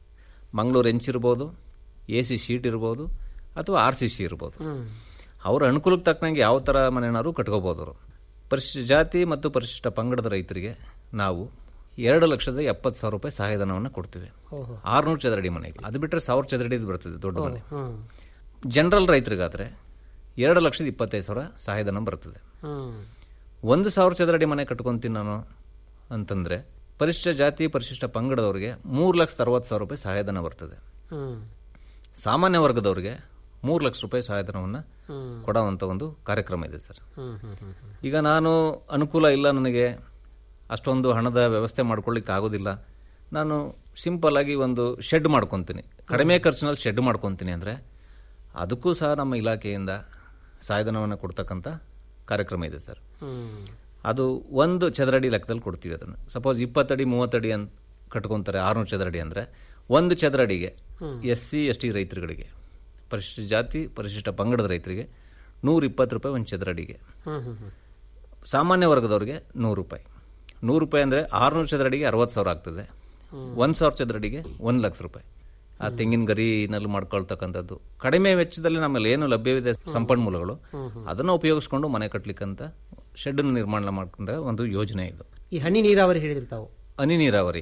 ಮಂಗಳೂರು ಹೆಂಚಿರ್ಬೋದು ಎ ಸಿ ಶೀಟ್ ಇರ್ಬೋದು ಅಥವಾ ಆರ್ ಸಿ ಸಿ ಇರ್ಬೋದು ಹ್ಮ್ ಅವ್ರ ಅನುಕೂಲಕ್ಕೆ ತಕ್ಕನಂಗೆ ಯಾವ ಥರ ಮನೆನಾದ್ರು ಕಟ್ಕೋಬೋದು ಅವರು ಪರಿಶಿಷ್ಟ ಜಾತಿ ಮತ್ತು ಪರಿಶಿಷ್ಟ ಪಂಗಡದ ರೈತರಿಗೆ ನಾವು ಎರಡು ಲಕ್ಷದ ಎಪ್ಪತ್ತು ಸಾವಿರ ರೂಪಾಯಿ ಸಹಾಯಧನವನ್ನು ಕೊಡ್ತೀವಿ ಓಹೋ ಆರುನೂರು ಚದರಡಿ ಮನೆಗೆ ಅದು ಬಿಟ್ಟರೆ ಸಾವಿರ ಚದರಡಿ ಬರ್ತದೆ ದೊಡ್ಡ ಮನೆ ಹ್ಮ್ ಜನರಲ್ ರೈತರಿಗಾದ್ರೆ ಎರಡು ಲಕ್ಷದ ಇಪ್ಪತ್ತೈದು ಸಾವಿರ ಸಹಾಯಧನ ಬರ್ತದೆ ಹ್ಮ್ ಒಂದು ಸಾವಿರ ಚದರಡಿ ಮನೆ ಕಟ್ಕೊಂತೀನಿ ನಾನು ಅಂತಂದ್ರೆ ಪರಿಶಿಷ್ಟ ಜಾತಿ ಪರಿಶಿಷ್ಟ ಪಂಗಡದವರಿಗೆ ಮೂರು ಲಕ್ಷದ ಅರವತ್ತು ಸಾವಿರ ರೂಪಾಯಿ ಸಹಾಯಧನ ಬರ್ತದೆ ಹ್ಮ್ ಸಾಮಾನ್ಯ ವರ್ಗದವರಿಗೆ ಮೂರು ಲಕ್ಷ ರೂಪಾಯಿ ಸಹಾಯಧನವನ್ನು ಹ್ಮ್ ಕೊಡುವಂಥ ಒಂದು ಕಾರ್ಯಕ್ರಮ ಇದೆ ಸರ್ ಹ್ಮ್ ಹ್ಮ್ ಹ್ಮ್ ಹ್ಮ್ ಈಗ ನಾನು ಅನುಕೂಲ ಇಲ್ಲ ನನಗೆ ಅಷ್ಟೊಂದು ಹಣದ ವ್ಯವಸ್ಥೆ ಮಾಡ್ಕೊಳ್ಳಿಕ್ಕೆ ಆಗೋದಿಲ್ಲ ನಾನು ಸಿಂಪಲ್ ಆಗಿ ಒಂದು ಶೆಡ್ ಮಾಡ್ಕೊತೀನಿ ಕಡಿಮೆ ಖರ್ಚಿನಲ್ಲಿ ಶೆಡ್ ಮಾಡ್ಕೊತೀನಿ ಅಂದರೆ ಅದಕ್ಕೂ ಸಹ ನಮ್ಮ ಇಲಾಖೆಯಿಂದ ಸಹಾಯಧನವನ್ನು ಕೊಡ್ತಕ್ಕಂಥ ಕಾರ್ಯಕ್ರಮ ಇದೆ ಸರ್ ಹ್ಮ್ ಅದು ಒಂದು ಚದರಡಿ ಲೆಕ್ಕದಲ್ಲಿ ಕೊಡ್ತೀವಿ ಅದನ್ನು ಸಪೋಸ್ ಇಪ್ಪತ್ತಡಿ ಮೂವತ್ತಡಿ ಅಂತ ಕಟ್ಕೊಂತಾರೆ ಆರುನೂರು ಚದರಡಿ ಅಂದರೆ ಒಂದು ಚದರಡಿಗೆ ಎಸ್ ಸಿ ಎಸ್ ಟಿ ರೈತರುಗಳಿಗೆ ಪರಿಶಿಷ್ಟ ಜಾತಿ ಪರಿಶಿಷ್ಟ ಪಂಗಡದ ರೈತರಿಗೆ ನೂರ ಇಪ್ಪತ್ತು ರೂಪಾಯಿ ಒಂದು ಚದರಡಿಗೆ ಹ್ಮ್ ಹ್ಮ್ ಹ್ಮ್ ಸಾಮಾನ್ಯ ವರ್ಗದವ್ರಿಗೆ ನೂರು ರೂಪಾಯಿ ನೂರು ರೂಪಾಯಿ ಅಂದರೆ ಆರುನೂರು ಚದರಡಿಗೆ ಅರವತ್ತು ಸಾವಿರ ಆಗ್ತದೆ ಒಂದು ಸಾವಿರ ಚದರಡಿಗೆ ಒಂದು ಲಕ್ಷ ರೂಪಾಯಿ ಆ ತೆಂಗಿನ ಗರಿನಲ್ಲಿ ಮಾಡ್ಕೊಳ್ತಕ್ಕಂಥದ್ದು ಕಡಿಮೆ ವೆಚ್ಚದಲ್ಲಿ ನಮ್ಮಲ್ಲಿ ಏನು ಲಭ್ಯವಿದೆ ಸಂಪನ್ಮೂಲಗಳು ಅದನ್ನು ಉಪಯೋಗಿಸ್ಕೊಂಡು ಮನೆ ಕಟ್ಟಲಿಕ್ಕಂತ ಶೆಡ್ ನಿರ್ಮಾಣ ಮಾಡ್ಕೊಂಡ ಒಂದು ಯೋಜನೆ ಇದು ಈ ಹನಿ ನೀರಾವರಿ ಹೇಳಿದ್ರಿ ತಾವು ಹನಿ ನೀರಾವರಿ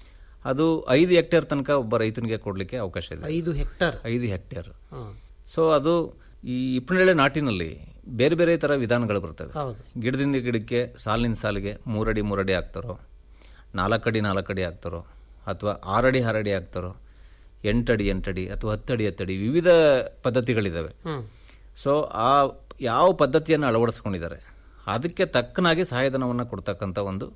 ಅದು ಐದು ಹೆಕ್ಟೇರ್ ತನಕ ಒಬ್ಬ ರೈತನಿಗೆ ಕೊಡಲಿಕ್ಕೆ ಅವಕಾಶ ಇದೆ ಐದು ಹೆಕ್ಟರ್ ಐದು ಹೆಕ್ಟೇರ್ ಹ್ಮ್ ಸೊ ಅದು ಈ ಇಪ್ಪನೇಳೆ ನಾಟಿನಲ್ಲಿ ಬೇರೆ ಬೇರೆ ತರ ವಿಧಾನಗಳು ಬರ್ತವೆ ಹೌದು ಗಿಡದಿಂದ ಗಿಡಕ್ಕೆ ಸಾಲಿನ ಸಾಲಿಗೆ ಮೂರಡಿ ಮೂರಡಿ ಹಾಕ್ತಾರೋ ನಾಲ್ಕಡಿ ನಾಲ್ಕಡಿ ಹಾಕ್ತಾರೋ ಅಥವಾ ಆರಡಿ ಆರಡಿ ಹಾಕ್ತಾರೋ ಎಂಟಡಿ ಎಂಟಡಿ ಅಥವಾ ಹತ್ತಡಿ ಹತ್ತಡಿ ವಿವಿಧ ಪದ್ಧತಿಗಳಿದ್ದಾವೆ ಹ್ಮ್ ಸೊ ಆ ಯಾವ ಪದ್ಧತಿಯನ್ನು ಅಳವಡಿಸ್ಕೊಂಡಿದ್ದಾರೆ ಅದಕ್ಕೆ ತಕ್ಕನಾಗಿ ಸಹಾಯಧನವನ್ನು ಕೊಡ್ತಕ್ಕಂಥ ಒಂದು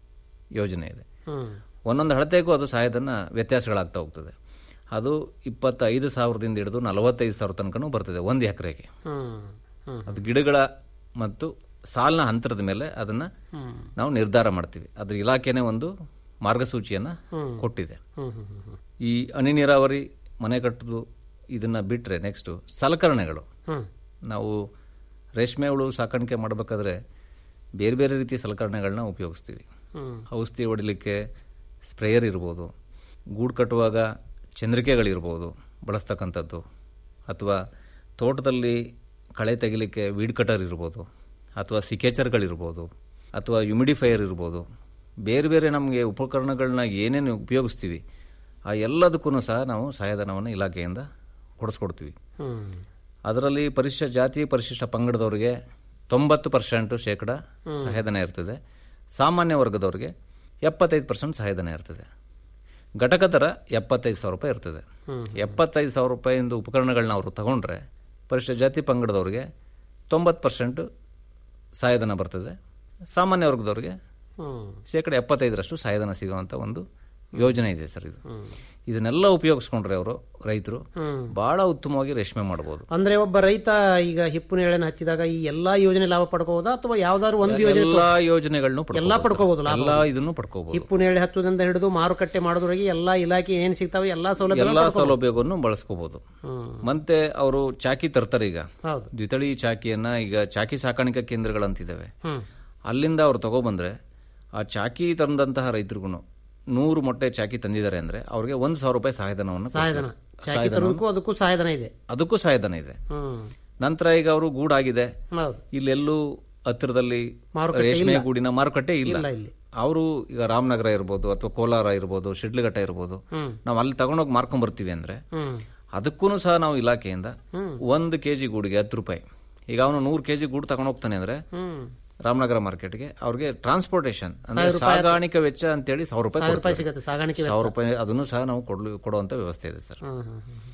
ಯೋಜನೆ ಇದೆ ಹ್ಮ್ ಒಂದೊಂದು ಅಳತೆಗೂ ಅದು ಸಹಾಯಧನ ವ್ಯತ್ಯಾಸಗಳಾಗ್ತಾ ಹೋಗ್ತದೆ ಅದು ಇಪ್ಪತ್ತೈದು ಸಾವಿರದಿಂದ ಹಿಡಿದು ನಲವತ್ತೈದು ಸಾವಿರ ತನಕನೂ ಬರ್ತದೆ ಒಂದು ಎಕರೆಗೆ ಹ್ಮ್ ಹ್ಮ್ ಅದು ಗಿಡಗಳ ಮತ್ತು ಸಾಲಿನ ಅಂತರದ ಮೇಲೆ ಅದನ್ನ ನಾವು ನಿರ್ಧಾರ ಮಾಡ್ತೀವಿ ಅದ್ರ ಇಲಾಖೆನೇ ಒಂದು ಮಾರ್ಗಸೂಚಿಯನ್ನ ಕೊಟ್ಟಿದೆ ಹ್ಮ್ ಹ್ಮ್ ಹ್ಮ್ ಹ್ಮ್ ಈ ಹನಿ ನೀರಾವರಿ ಮನೆ ಕಟ್ಟೋದು ಇದನ್ನ ಬಿಟ್ರೆ ನೆಕ್ಸ್ಟ್ ಸಲಕರಣೆಗಳು ಹ್ಮ್ ನಾವು ರೇಷ್ಮೆ ಹುಳು ಸಾಕಾಣಿಕೆ ಮಾಡಬೇಕಾದ್ರೆ ಬೇರೆ ಬೇರೆ ರೀತಿಯ ಸಲಕರಣೆಗಳನ್ನ ಉಪಯೋಗಿಸ್ತೀವಿ ಹ್ಮ್ ಔಷಧಿ ಹೊಡಿಲಿಕ್ಕೆ ಸ್ಪ್ರೇಯರ್ ಇರ್ಬೋದು ಗೂಡು ಕಟ್ಟುವಾಗ ಚಂದ್ರಿಕೆಗಳಿರ್ಬೋದು ಬಳಸ್ತಕ್ಕಂಥದ್ದು ಅಥವಾ ತೋಟದಲ್ಲಿ ಕಳೆ ತೆಗಿಲಿಕ್ಕೆ ವೀಡ್ ಕಟರ್ ಇರ್ಬೋದು ಅಥವಾ ಸಿಕೇಚರ್ಗಳಿರ್ಬೋದು ಅಥವಾ ಹ್ಯುಮಿಡಿಫೈಯರ್ ಇರ್ಬೋದು ಬೇರೆ ಬೇರೆ ನಮಗೆ ಉಪಕರಣಗಳನ್ನ ಏನೇನು ಉಪಯೋಗಿಸ್ತೀವಿ ಆ ಎಲ್ಲದಕ್ಕೂ ಸಹ ನಾವು ಸಹಾಯಧನವನ್ನು ಇಲಾಖೆಯಿಂದ ಕೊಡಿಸ್ಕೊಡ್ತೀವಿ ಹ್ಮ್ ಅದರಲ್ಲಿ ಪರಿಶಿಷ್ಟ ಜಾತಿ ಪರಿಶಿಷ್ಟ ಪಂಗಡದವರಿಗೆ ತೊಂಬತ್ತು ಪರ್ಸೆಂಟ್ ಶೇಕಡ ಸಹಾಯಧನ ಇರ್ತದೆ ಸಾಮಾನ್ಯ ವರ್ಗದವರಿಗೆ ಎಪ್ಪತ್ತೈದು ಪರ್ಸೆಂಟ್ ಸಹಾಯಧನ ಇರ್ತದೆ ಘಟಕ ದರ ಎಪ್ಪತ್ತೈದು ಸಾವಿರ ರೂಪಾಯಿ ಇರ್ತದೆ ಎಪ್ಪತ್ತೈದು ಸಾವಿರ ರೂಪಾಯಿಂದ ಉಪಕರಣಗಳನ್ನ ಅವರು ತಗೊಂಡ್ರೆ ಪರಿಶಿಷ್ಟ ಜಾತಿ ಪಂಗಡದವರಿಗೆ ತೊಂಬತ್ತು ಪರ್ಸೆಂಟ್ ಸಹಾಯಧನ ಬರ್ತದೆ ಸಾಮಾನ್ಯ ವರ್ಗದವರಿಗೆ ಹ್ಮ್ ಶೇಕಡ ಎಪ್ಪತ್ತೈದರಷ್ಟು ಸಹಾಯಧನ ಸಿಗುವಂತ ಒಂದು ಯೋಜನೆ ಇದೆ ಸರ್ ಇದು ಇದನ್ನೆಲ್ಲ ಉಪಯೋಗಿಸ್ಕೊಂಡ್ರೆ ಅವರು ರೈತರು ಬಹಳ ಉತ್ತಮವಾಗಿ ರೇಷ್ಮೆ ಮಾಡಬಹುದು ಅಂದ್ರೆ ಒಬ್ಬ ರೈತ ಈಗ ಹಿಪ್ಪು ನೇಳೆನ ಹಚ್ಚಿದಾಗ ಈ ಎಲ್ಲಾ ಯೋಜನೆ ಲಾಭ ಪಡ್ಕೋಬಹುದಾ ಅಥವಾ ಯಾವ್ದಾದ್ರು ಒಂದು ಯೋಜನೆ ಎಲ್ಲಾ ಯೋಜನೆಗಳನ್ನು ಎಲ್ಲಾ ಪಡ್ಕೋಬಹುದು ಲಾಭ ಎಲ್ಲಾ ಇದನ್ನು ಪಡ್ಕೋಬಹುದು ಹಿಪ್ಪು ನೇಳೆ ಹಚ್ಚುವುದರಿಂದ ಹಿಡಿದು ಮಾರುಕಟ್ಟೆ ಮಾಡೋದ್ರಿಗೆ ಎಲ್ಲಾ ಇಲಾಖೆ ಏನ್ ಸಿಗ್ತಾವೆ ಎಲ್ಲಾ ಸೌಲಭ್ಯ ಎಲ್ಲಾ ಸೌಲಭ್ಯವನ್ನು ಬಳಸ್ಕೋಬಹುದು ಮತ್ತೆ ಅವರು ಚಾಕಿ ತರ್ತಾರೆ ಈಗ ಹೌದು ದ್ವಿತಳಿ ಚಾಕಿಯನ್ನ ಈಗ ಚಾಕಿ ಸಾಕಾಣಿಕಾ ಕೇಂದ್ರಗಳಂತಿದ್ದಾವೆ ಹ್ಮ್ ಅಲ್ಲಿಂದ ಅವ್ರು ತಗೊಬಂದ್ರೆ ಆ ಚಾಕಿ ತಂದಂತಹ ರೈತರಿಗೂ ನೂರು ಮೊಟ್ಟೆ ಚಾಕಿ ತಂದಿದ್ದಾರೆ ಅಂದ್ರೆ ಅವ್ರಿಗೆ ಒಂದ್ ಸಾವಿರ ರೂಪಾಯಿ ಸಹಾಯಧನವನ್ನು ಸಹಾಯಧನ ಕೊಡ್ತಾರೆ. ಚಾಕಿ ತರೋದಕ್ಕೂ ಅದಕ್ಕೂ ಸಹಾಯಧನ ಇದೆ ಅದಕ್ಕೂ ಸಹಾಯಧನ ಇದೆ ಹ್ಮ್ ನಂತರ ಈಗ ಅವರು ಗೂಡಾಗಿದೆ ಹೌದು ಇಲ್ಲೆಲ್ಲೂ ಹತ್ತಿರದಲ್ಲಿ ಮಾರುಕಟ್ಟೆ ರೇಷ್ಮೆ ಇಲ್ಲ. ಗೂಡಿನ ಮಾರುಕಟ್ಟೆ ಇಲ್ಲ ಇಲ್ಲ ಇಲ್ಲಿ ಅವರು ಈಗ ರಾಮನಗರ ಇರ್ಬೋದು ಅಥವಾ ಕೋಲಾರ ಇರ್ಬೋದು ಶಿಡ್ಲಘಟ್ಟ ಇರ್ಬೋದು ಹ್ಮ್. ನಾವು ಅಲ್ಲಿ ತಗೊಂಡೋಗಿ ಮಾರ್ಕೊಂಡ್ ಬರ್ತೀವಿ ಅಂದ್ರೆ ಹ್ಮ್ ಅದಕ್ಕೂ ಸಹ ನಾವು ಇಲಾಖೆಯಿಂದ ಒಂದು ಕೆಜಿ ಗೂಡಿಗೆ ಹತ್ತು ರೂಪಾಯಿ ಈಗ ಅವನು ನೂರು ಕೆಜಿ ಗೂಡು ತಗೊಂಡ್ ಹೋಗ್ತಾನೆ ಅಂದ್ರೆ ಹ್ಮ್ ರಾಮನಗರ ಮಾರ್ಕೆಟ್ಗೆ ಅವ್ರಿಗೆ ಟ್ರಾನ್ಸ್ಪೋರ್ಟೇಷನ್ ಅಂದ್ರೆ ಸಾಗಾಣಿಕೆ ವೆಚ್ಚ ಅಂತೇಳಿ ಸಾವಿರ ರೂಪಾಯಿ ಸಾವಿರ ರೂಪಾಯಿ ಕೊಡ್ತಾರೆ. ಸಿಗುತ್ತೆ ಸಾಗಾಣಿಕೆ ವೆಚ್ಚ. ಸಾವಿರ ರೂಪಾಯಿ ಅದನ್ನು ಸಹ ನಾವು ಕೊಡ್ಲು ಕೊಡುವಂತ ವ್ಯವಸ್ಥೆ ಇದೆ ಸರ್ ಹ್ಮ್, ಹ್ಮ್, ಹ್ಮ್.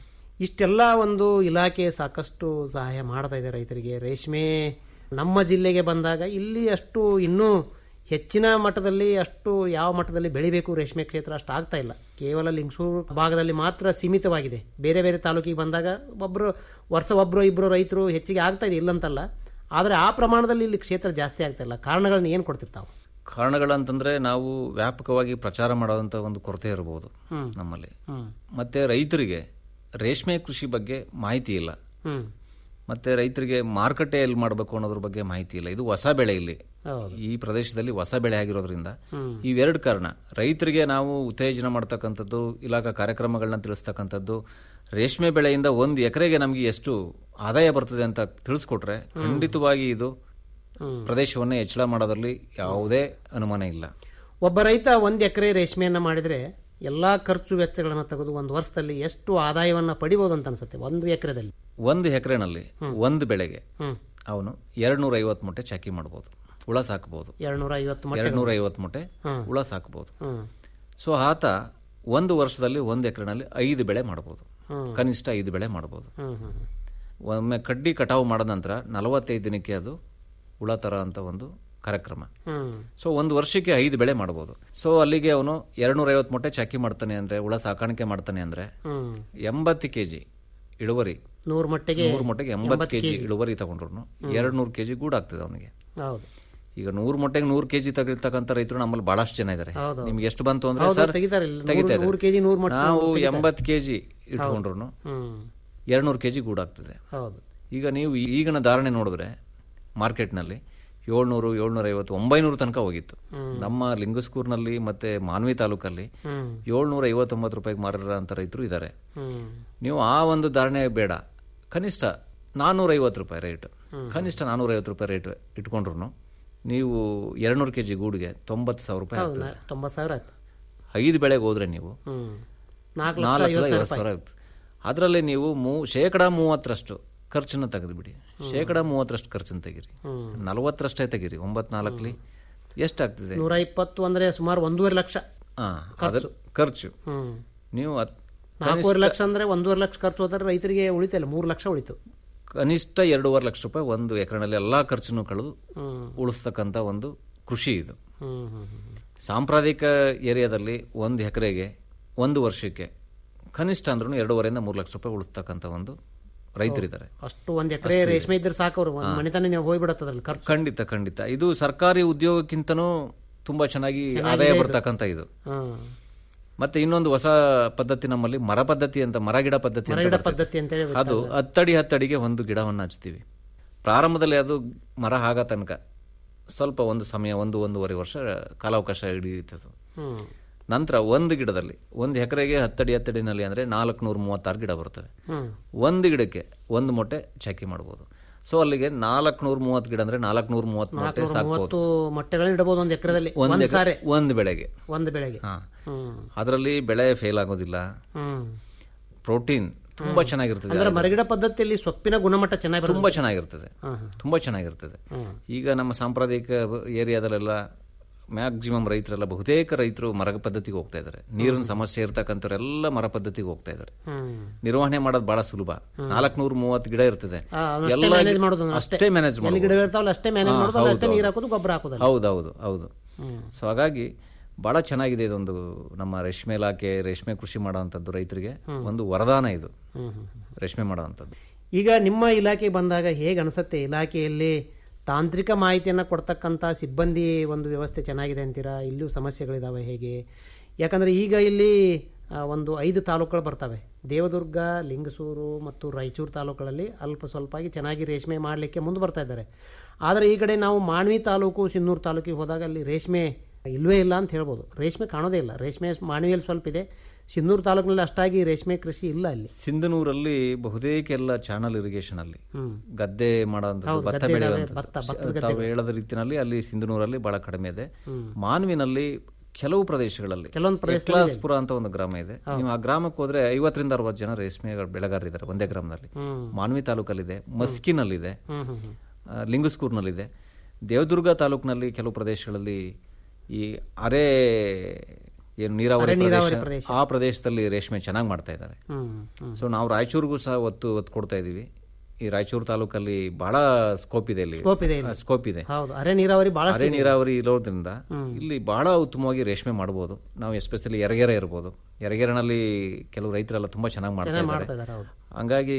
ಇಷ್ಟೆಲ್ಲ ಒಂದು ಇಲಾಖೆ ಸಾಕಷ್ಟು ಸಹಾಯ ಮಾಡ್ತಾ ಇದೆ ರೈತರಿಗೆ ರೇಷ್ಮೆ ನಮ್ಮ ಜಿಲ್ಲೆಗೆ ಬಂದಾಗ ಇಲ್ಲಿ ಅಷ್ಟು ಇನ್ನೂ ಹೆಚ್ಚಿನ ಮಟ್ಟದಲ್ಲಿ ಅಷ್ಟು ಯಾವ ಮಟ್ಟದಲ್ಲಿ ಬೆಳಿಬೇಕು ರೇಷ್ಮೆ ಕ್ಷೇತ್ರ ಅಷ್ಟು ಆಗ್ತಾ ಇಲ್ಲ ಕೇವಲ ಲಿಂಗಸೂರು ಭಾಗದಲ್ಲಿ ಮಾತ್ರ ಸೀಮಿತವಾಗಿದೆ ಬೇರೆ ಬೇರೆ ತಾಲೂಕಿಗೆ ಬಂದಾಗ ಒಬ್ಬರು ವರ್ಷ ಒಬ್ಬರು ಇಬ್ಬರು ರೈತರು ಹೆಚ್ಚಿಗೆ ಆಗ್ತಾ ಇದೆ ಇಲ್ಲಂತಲ್ಲ ಆದರೆ ಆ ಪ್ರಮಾಣದಲ್ಲಿ ಇಲ್ಲಿ ಕ್ಷೇತ್ರ ಜಾಸ್ತಿ ಆಗ್ತಾ ಇಲ್ಲ ಕಾರಣಗಳನ್ನ ಏನು ಕೊಡ್ತಿರ್ತಾವೆ ಕಾರಣಗಳಂತಂದ್ರೆ ನಾವು ವ್ಯಾಪಕವಾಗಿ ಪ್ರಚಾರ ಮಾಡೋದಂತ ಒಂದು ಕೊರತೆ ಇರಬಹುದು ಹ್ಮ್. ನಮ್ಮಲ್ಲಿ ಹ್ಮ್. ಮತ್ತೆ ರೈತರಿಗೆ ರೇಷ್ಮೆ ಕೃಷಿ ಬಗ್ಗೆ ಮಾಹಿತಿ ಇಲ್ಲ ಹ್ಮ್ ಮತ್ತೆ ರೈತರಿಗೆ ಮಾರುಕಟ್ಟೆ ಎಲ್ಲಿ ಮಾಡಬೇಕು ಅನ್ನೋದ್ರ ಬಗ್ಗೆ ಮಾಹಿತಿ ಇಲ್ಲ ಇದು ಹೊಸ ಬೆಳೆ ಇಲ್ಲಿ ಹೌದು ಈ ಪ್ರದೇಶದಲ್ಲಿ ಹೊಸ ಬೆಳೆ ಆಗಿರೋದ್ರಿಂದ ಹ್ಮ್. ಇವೆರಡು ಕಾರಣ ರೈತರಿಗೆ ನಾವು ಉತ್ತೇಜನ ಮಾಡ್ತಕ್ಕಂಥದ್ದು ಇಲಾಖಾ ಕಾರ್ಯಕ್ರಮಗಳನ್ನ ತಿಳಿಸ್ತಕ್ಕಂಥದ್ದು ರೇಷ್ಮೆ ಬೆಳೆಯಿಂದ ಒಂದು ಎಕರೆಗೆ ನಮಗೆ ಎಷ್ಟು ಆದಾಯ ಬರ್ತದೆ ಅಂತ ತಿಳಿಸ್ಕೊಟ್ರೆ ಖಂಡಿತವಾಗಿ ಇದು ಪ್ರದೇಶವನ್ನೇ ಹೆಚ್ಚಳ ಮಾಡೋದ್ರಲ್ಲಿ ಯಾವುದೇ ಅನುಮಾನ ಇಲ್ಲ ಒಬ್ಬ ರೈತ ಒಂದು ಎಕರೆ ರೇಷ್ಮೆಯನ್ನ ಮಾಡಿದ್ರೆ ಎಲ್ಲಾ ಖರ್ಚು ವೆಚ್ಚಗಳನ್ನು ತೆಗೆದು ಒಂದು ವರ್ಷದಲ್ಲಿ ಎಷ್ಟು ಆದಾಯವನ್ನ ಪಡಿಬಹುದು ಅಂತ ಅನ್ಸುತ್ತೆ ಒಂದು ಎಕರೆದಲ್ಲಿ ಒಂದು ಎಕರೆನಲ್ಲಿ ಒಂದು ಬೆಳೆಗೆ ಹ್ಮ್ ಅವನು ಎರಡ್ನೂರ ಐವತ್ತು ಮೂಟೆ ಚಾಕಿ ಮಾಡ್ಬೋದು ಹುಳ ಸಾಕಬಹುದು ಎರಡ್ನೂರ ಐವತ್ತು ಮೊಟ್ಟೆ ಎರಡ್ನೂರ ಐವತ್ತು ಮೂಟೆ ಹ್ಮ್. ಹುಳ ಸಾಕಬಹುದು ಹ್ಮ್ ಸೊ ಆತ ಒಂದು ವರ್ಷದಲ್ಲಿ ಒಂದು ಎಕರೆನಲ್ಲಿ ಐದು ಬೆಳೆ ಮಾಡಬಹುದು ಹ್ಮ್. ಕನಿಷ್ಠ ಐದು ಬೆಳೆ ಮಾಡಬಹುದು ಹ್ಮ್ ಹ್ಮ್ ಒಮ್ಮೆ ಕಡ್ಡಿ ಕಟಾವು ಮಾಡಿದ ನಂತರ ನಲವತ್ತೈದು ದಿನಕ್ಕೆ ಅದು ಹುಳ ತರ ಅಂತ ಒಂದು ಕಾರ್ಯಕ್ರಮ ಹ್ಮ್ ಸೊ ಒಂದು ವರ್ಷಕ್ಕೆ ಐದು ಬೆಳೆ ಮಾಡಬಹುದು ಸೊ ಅಲ್ಲಿಗೆ ಅವನು ಎರಡ್ನೂರ ಐವತ್ತು ಮೊಟ್ಟೆ ಚಾಕಿ ಮಾಡ್ತಾನೆ ಅಂದ್ರೆ ಹುಳ ಸಾಕಾಣಿಕೆ ಮಾಡ್ತಾನೆ ಅಂದ್ರೆ ಹ್ಮ್ ಎಂಬತ್ತು ಕೆಜಿ ಇಳುವರಿ ನೂರು ಮೊಟ್ಟೆಗೆ ನೂರು ಮೊಟ್ಟೆಗೆ ಎಂಬತ್ತು ಕೆಜಿ ಇಳುವರಿ ತಗೊಂಡ್ರು ಎರಡ್ ನೂರು ಕೆಜಿ ಗೂಡಾಗ್ತದೆ ಅವನಿಗೆ ಹೌದು ಈಗ ನೂರು ಮೊಟ್ಟೆಗೆ ನೂರು ಕೆಜಿ ತಗಿರ್ತಕ್ಕಂಥ ರೈತರು ನಮ್ಮಲ್ಲಿ ಬಹಳಷ್ಟು ಜನ ಇದ್ದಾರೆ ಹೌದು. ನಿಮ್ಗೆ ಎಷ್ಟು ಬಂತು ಅಂದ್ರೆ ಹೌದು, ಸರ್ ತೆಗಿತಾರೆ ಇಲ್ಲಿ. ನೂರು- ತೆಗಿತಾರೆ. ನೂರು ಕೆಜಿ, ನೂರು ಮೊಟ್ಟೆ ನಾವು ತೆಗಿತಾರೆ. ಎಂಬತ್ತು ಕೆಜಿ ಇಟ್ಕೊಂಡ್ರು ಹ್ಮ್ ಎರಡ್ನೂರು ಕೆಜಿ ಗೂಡಾಗ್ತದೆ ಹೌದು ಈಗ ನೀವು ಈಗಿನ ಧಾರಣೆ ನೋಡಿದ್ರೆ ಮಾರ್ಕೆಟ್ನಲ್ಲಿ ಏಳ್ನೂರು ಏಳ್ನೂರ ಐವತ್ತು ಒಂಬೈನೂರು ತನಕ ಹೋಗಿತ್ತು ನಮ್ಮ ಲಿಂಗಸ್ಕೂರ್ನಲ್ಲಿ ಮತ್ತೆ ಮಾನ್ವಿ ತಾಲೂಕಲ್ಲಿ ಹ್ಮ್ ಏಳ್ನೂರ ಐವತ್ತೊಂಬತ್ತು ರೂಪಾಯಿಗೆ ಮಾರರ ಅಂತ ರೈತರು ಇದ್ದಾರೆ ಹ್ಮ್ ನೀವು ಆ ಒಂದು ಧಾರಣೆ ಬೇಡ ಕನಿಷ್ಠ ನಾನ್ನೂರ ಐವತ್ತು ರೂಪಾಯಿ ರೇಟ್ ಕನಿಷ್ಠ ನಾನ್ನೂರ ಐವತ್ತು ರೂಪಾಯಿ ರೇಟ್ ಇಟ್ಕೊಂಡ್ರು ನೀವು ಎರಡ್ನೂರು ಕೆಜಿ ಗೂಡಿಗೆ ತೊಂಬತ್ತು ಸಾವಿರ ರೂಪಾಯಿ ಹೌದು ಆಗ್ತದೆ ತೊಂಬತ್ತು ಸಾವಿರ ಆಯ್ತು ಐದು ಬೆಳೆಗೆ ಹೋದ್ರೆ ನೀವು ಹ್ಮ್ ನಾಲ್ಕು ಲಕ್ಷ ನಾಲ್ಕು ಐವತ್ತು ಐವತ್ತು ಸಾವಿರ ಆಗುತ್ತೆ ಅದರಲ್ಲಿ ನೀವು ಮೂ ಶೇಕಡ ಮೂವತ್ತರಷ್ಟು ಖರ್ಚನ್ನ ತೆಗೆದುಬಿಡಿ ಶೇಕಡ ಮೂವತ್ತರಷ್ಟು ಖರ್ಚನ್ನು ತೆಗೀರಿ ನಲವತ್ತರಷ್ಟೇ ತೆಗೀರಿ ಒಂಬತ್ತು ನಾಲ್ಕಲಿ ಎಷ್ಟಾಗ್ತದೆ ನೂರ ಇಪ್ಪತ್ತು ಅಂದ್ರೆ ಸುಮಾರು ಒಂದೂವರೆ ಲಕ್ಷ ಹಾ ಅದರ ಖರ್ಚು ಹ್ಮ್ ನೀವು ಅತ್- ನಾಲ್ಕೂವರೆ ಲಕ್ಷ ಅಂದ್ರೆ ಒಂದೂವರೆ ಲಕ್ಷ ಖರ್ಚು ಹೋದ್ರೆ ರೈತರಿಗೆ ಉಳಿತಲ್ಲ ಮೂರು ಲಕ್ಷ ಉಳಿತು ಕನಿಷ್ಠ ಎರಡೂವರೆ ಲಕ್ಷ ರೂಪಾಯಿ ಒಂದು ಎಕರೆನಲ್ಲಿ ಎಲ್ಲಾ ಖರ್ಚನ್ನು ಕಳೆದು ಹ್ಮ್ ಉಳಿಸ್ತಕ್ಕಂಥ ಒಂದು ಕೃಷಿ ಇದು ಹ್ಮ್ ಹ್ಮ್ ಹ್ಮ್ ಸಾಂಪ್ರದಾಯಿಕ ಏರಿಯಾದಲ್ಲಿ ಒಂದು ಎಕರೆಗೆ ಒಂದು ವರ್ಷಕ್ಕೆ ಕನಿಷ್ಠ ಅಂದ್ರೂ ಎರಡೂವರೆಯಿಂದ ಮೂರು ಲಕ್ಷ ರೂಪಾಯಿ ಉಳಿಸ್ತಕ್ಕಂಥ ಒಂದು ರೈತರಿದ್ದಾರೆ ಅಷ್ಟು ಒಂದ್ ಎಕರೆ ರೇಷ್ಮೆ ಇದ್ರೆ ಸಾಕು ಅವ್ರು ಒಂದ್ ಮನೆತನ ನೀವು ಹೋಗ್ಬಿಡತ್ತದ್ರಲ್ಲಿ ಖರ್ಚು ಖಂಡಿತ ಖಂಡಿತ ಇದು ಸರ್ಕಾರಿ ಉದ್ಯೋಗಕ್ಕಿಂತನೂ ತುಂಬಾ ಚೆನ್ನಾಗಿ ಆದಾಯ ಬರ್ತಕ್ಕಂಥ ಇದು ಹ್ಮ್ ಮತ್ತೆ ಇನ್ನೊಂದು ಹೊಸ ಪದ್ಧತಿ ನಮ್ಮಲ್ಲಿ ಮರ ಪದ್ಧತಿ ಅಂತ ಮರ ಗಿಡ ಪದ್ಧತಿ ಅಂತ ಮರಗಿಡ ಬರ್ತದೆ. ಪದ್ಧತಿ ಅಂತ ಹೇಳಿ ಅದು ಹತ್ತಡಿ ಹತ್ತಡಿಗೆ ಒಂದು ಗಿಡವನ್ನು ಹಚ್ತೀವಿ ಪ್ರಾರಂಭದಲ್ಲಿ ಅದು ಮರ ಆಗ ತನಕ ಸ್ವಲ್ಪ ಒಂದು ಸಮಯ ಒಂದು ಒಂದೂವರೆ ವರ್ಷ ಕಾಲಾವಕಾಶ ಹಿಡಿಯುತ್ತೆ ಅದು ಹ್ಮ್ ನಂತರ ಒಂದು ಗಿಡದಲ್ಲಿ ಒಂದು ಎಕರೆಗೆ ಹತ್ತಡಿ ಹತ್ತಡಿನಲ್ಲಿ ಅಂದ್ರೆ ನಾಲ್ಕುನೂರ ಮೂವತ್ತಾರು ಗಿಡ ಬರ್ತವೆ ಹ್ಮ್ ಒಂದು ಗಿಡಕ್ಕೆ ಒಂದು ಮೊಟ್ಟೆ ಚಾಕಿ ಮಾಡ್ಬೋದು ಸೊ ಅಲ್ಲಿಗೆ ನಾಲ್ಕುನೂರ ಮೂವತ್ತು ಗಿಡ ಅಂದ್ರೆ ನಾಲ್ಕುನೂರ ಮೂವತ್ತು ಮೊಟ್ಟೆ ಸಾಕ್ಬೋದು ಮೂವತ್ತು ಮೊಟ್ಟೆಗಳನ್ನ ಇಡಬಹುದು ಒಂದ್ ಎಕರೆದಲ್ಲಿ ಒಂದ್ ಒಂದ್ ಎಕರೆ- ಸಾರೆ ಒಂದು ಬೆಳೆಗೆ ಒಂದ್ ಬೆಳೆಗೆ ಹಾ ಹ್ಮ್ ಅದರಲ್ಲಿ ಬೆಳೆ ಫೇಲ್ ಆಗೋದಿಲ್ಲ ಹ್ಮ್ ಪ್ರೋಟೀನ್ ತುಂಬಾ ಚೆನ್ನಾಗಿರ್ತದೆ ಅಂದ್ರೆ ಮರಗಿಡ ಪದ್ಧತಿಯಲ್ಲಿ ಸೊಪ್ಪಿನ ಗುಣಮಟ್ಟ ಚೆನ್ನಾಗಿ ಬರುತ್ತೆ ತುಂಬಾ ಚೆನ್ನಾಗಿರ್ತದೆ ಹಾ, ಹಾ. ತುಂಬಾ ಚೆನ್ನಾಗಿರ್ತದೆ ಹ್ಮ್. ಈಗ ನಮ್ಮ ಸಾಂಪ್ರದಾಯಿಕ ಏರಿಯಾದಲ್ಲೆಲ್ಲ ಮ್ಯಾಕ್ಸಿಮಮ್ ರೈತರೆಲ್ಲ ಬಹುತೇಕ ರೈತರು ಮರ ಪದ್ಧತಿಗೆ ಹೋಗ್ತಾ ಇದ್ದಾರೆ ನೀರಿನ ಸಮಸ್ಯೆ ಇರ್ತಕ್ಕಂಥವ್ರೆಲ್ಲ ಮರ ಪದ್ಧತಿಗೆ ಹೋಗ್ತಾ ಇದ್ದಾರೆ ಹ್ಮ್ ನಿರ್ವಹಣೆ ಮಾಡೋದು ಬಹಳ ಸುಲಭ ನಾಲ್ಕನೂರ ಮೂವತ್ತು ಗಿಡ ಇರ್ತದೆ ಆ, ಅವನ್ನಷ್ಟೇ ಎಲ್ಲ manage ಮಾಡೋದು ಅಷ್ಟೇ. ಅಷ್ಟೇ ಮ್ಯಾನೇಜ್ ಎಲ್ಲಿ ಮಾಡೋದು ಗಿಡಗಳು ಇರ್ತಾವಲ್ಲ ಅಷ್ಟೇ ಮ್ಯಾನೇಜ್ ಹಾ, ಮಾಡೋದು ಹೌದು, ಅಷ್ಟೇ ನೀರು ಹೌದು. ಹಾಕೋದು ಗೊಬ್ಬರ ಹಾಕೋದಲ್ಲ ಹೌದೌದು ಹೌದು ಹ್ಮ್ ಸೊ ಹಾಗಾಗಿ ಬಹಳ ಚೆನ್ನಾಗಿದೆ ಇದೊಂದು ನಮ್ಮ ರೇಷ್ಮೆ ಇಲಾಖೆ ರೇಷ್ಮೆ ಕೃಷಿ ಮಾಡೋವಂಥದ್ದು ರೈತರಿಗೆ ಒಂದು ವರದಾನ ಇದು ಹ್ಮ್ ಹ್ಮ್ ರೇಷ್ಮೆ ಮಾಡೋವಂಥದ್ದು ಈಗ ನಿಮ್ಮ ಇಲಾಖೆಗೆ ಬಂದಾಗ ಹೇಗೆ ಅನಿಸುತ್ತೆ ಇಲಾಖೆಯಲ್ಲಿ ತಾಂತ್ರಿಕ ಮಾಹಿತಿಯನ್ನು ಕೊಡ್ತಕ್ಕಂಥ ಸಿಬ್ಬಂದಿ ಒಂದು ವ್ಯವಸ್ಥೆ ಚೆನ್ನಾಗಿದೆ ಅಂತೀರಾ ಇಲ್ಲೂ ಸಮಸ್ಯೆಗಳಿದಾವೆ ಹೇಗೆ ಯಾಕಂದರೆ ಈಗ ಇಲ್ಲಿ ಆ, ಒಂದು ಐದು ತಾಲೂಕುಗಳು ಬರ್ತವೆ ದೇವದುರ್ಗ ಲಿಂಗಸೂರು ಮತ್ತು ರಾಯಚೂರು ತಾಲೂಕುಗಳಲ್ಲಿ ಅಲ್ಪ ಸ್ವಲ್ಪಾಗಿ ಚೆನ್ನಾಗಿ ರೇಷ್ಮೆ ಮಾಡಲಿಕ್ಕೆ ಮುಂದೆ ಬರ್ತಾ ಇದ್ದಾರೆ ಆದರೆ ಈ ಕಡೆ ನಾವು ಮಾನ್ವಿ ತಾಲೂಕು ಸಿನ್ನೂರು ತಾಲೂಕಿಗೆ ಹೋದಾಗ ಅಲ್ಲಿ ರೇಷ್ಮೆ ಇಲ್ವೇ ಇಲ್ಲ ಅಂತ ಹೇಳ್ಬೋದು ರೇಷ್ಮೆ ಕಾಣೋದೇ ಇಲ್ಲ ರೇಷ್ಮೆ ಮಾನ್ವಿಯಲ್ಲಿ ಸ್ವಲ್ಪ ಇದೆ ಸಿನ್ನೂರು ತಾಲೂಕಿನಲ್ಲಿ ಅಷ್ಟಾಗಿ ರೇಷ್ಮೆ ಕೃಷಿ ಇಲ್ಲ ಅಲ್ಲಿ ಸಿಂಧನೂರಲ್ಲಿ ಬಹುತೇಕ ಎಲ್ಲ ಚಾನಲ್ ಇರಿಗೇಷನ್ ಅಲ್ಲಿ ಹ್ಮ್ ಗದ್ದೆ ಮಾಡೋಂಥದ್ದು ಹೌದು, ಭತ್ತ ಗದ್ದೆ ಇದಾವೆ, ಭತ್ತ, ಬೆಳೆಯುವಂಥದ್ದು ಭತ್ತದ ತಾವು ಹೇಳದ ರೀತಿನಲ್ಲಿ ಅಲ್ಲಿ ಸಿಂಧನೂರಲ್ಲಿ ಬಹಳ ಕಡಿಮೆ ಇದೆ ಹ್ಮ್. ಮಾನ್ವಿನಲ್ಲಿ ಕೆಲವು ಪ್ರದೇಶಗಳಲ್ಲಿ ಕೆಲವೊಂದು ಪ್ರದೇಶದಲ್ಲಿ ಎಕ್ಲಾಸ್ಪುರ ಅಂತ ಒಂದು ಗ್ರಾಮ ಇದೆ ನೀವು ಆ ಗ್ರಾಮಕ್ಕೆ ಹೋದ್ರೆ ಐವತ್ತರಿಂದ ಅರವತ್ತು ಜನ ರೇಷ್ಮೆ ಬೆಳೆಗಾರರಿದ್ದಾರೆ ಒಂದೇ ಗ್ರಾಮದಲ್ಲಿ ಹ್ಮ್ ಮಾನ್ವಿ ತಾಲೂಕಲ್ಲಿದೆ ಮಸ್ಕಿನಲ್ಲಿದೆ ಹ್ಮ್ ಹ್ಮ್ ಹ್ಮ್ ಆ, ಲಿಂಗಸ್ಕೂರ್ನಲ್ಲಿದೆ ದೇವದುರ್ಗ ತಾಲೂಕಿನಲ್ಲಿ ಕೆಲವು ಪ್ರದೇಶಗಳಲ್ಲಿ ಈ ಅರೆ ಏನು ನೀರಾವರಿ ಅರೆ ನೀರಾವರಿ ಪ್ರದೇಶ ಆ ಪ್ರದೇಶದಲ್ಲಿ ರೇಷ್ಮೆ ಚೆನ್ನಾಗಿ ಮಾಡ್ತಾ ಇದ್ದಾರೆ ಹ್ಮ್ ಹ್ಮ್ ಸೊ ನಾವು ರಾಯಚೂರಿಗೂ ಸಹ ಒತ್ತು ಒತ್ತು ಕೊಡ್ತಾ ಇದೀವಿ ಈ ರಾಯಚೂರು ತಾಲೂಕಲ್ಲಿ ಬಹಳ ಸ್ಕೋಪ್ ಇದೆ ಇಲ್ಲಿ Scope ಇದೆ ಇಲ್ಲಿ. ಸ್ಕೋಪ್ ಇದೆ ಹೌದು ಅರೆ ನೀರಾವರಿ ಬಹಳ ಅರೆ ನೀರಾವರಿ ಇರೋದ್ರಿಂದ ಇಲ್ಲಿ ಬಹಳ ಉತ್ತಮವಾಗಿ ರೇಷ್ಮೆ ಮಾಡಬಹುದು ನಾವು ಎಸ್ಪೆಷಲಿ ಎರಗೆರೆ ಇರ್ಬೋದು ಎರಗೆರೆನಲ್ಲಿ ಕೆಲವು ರೈತರೆಲ್ಲ ತುಂಬಾ ಚೆನ್ನಾಗಿ ಮಾಡ್ತಾ ಮಾಡ್ತಾ ಇದ್ದಾರೆ ಇದ್ದಾರೆ ಹೌದು ಹಂಗಾಗಿ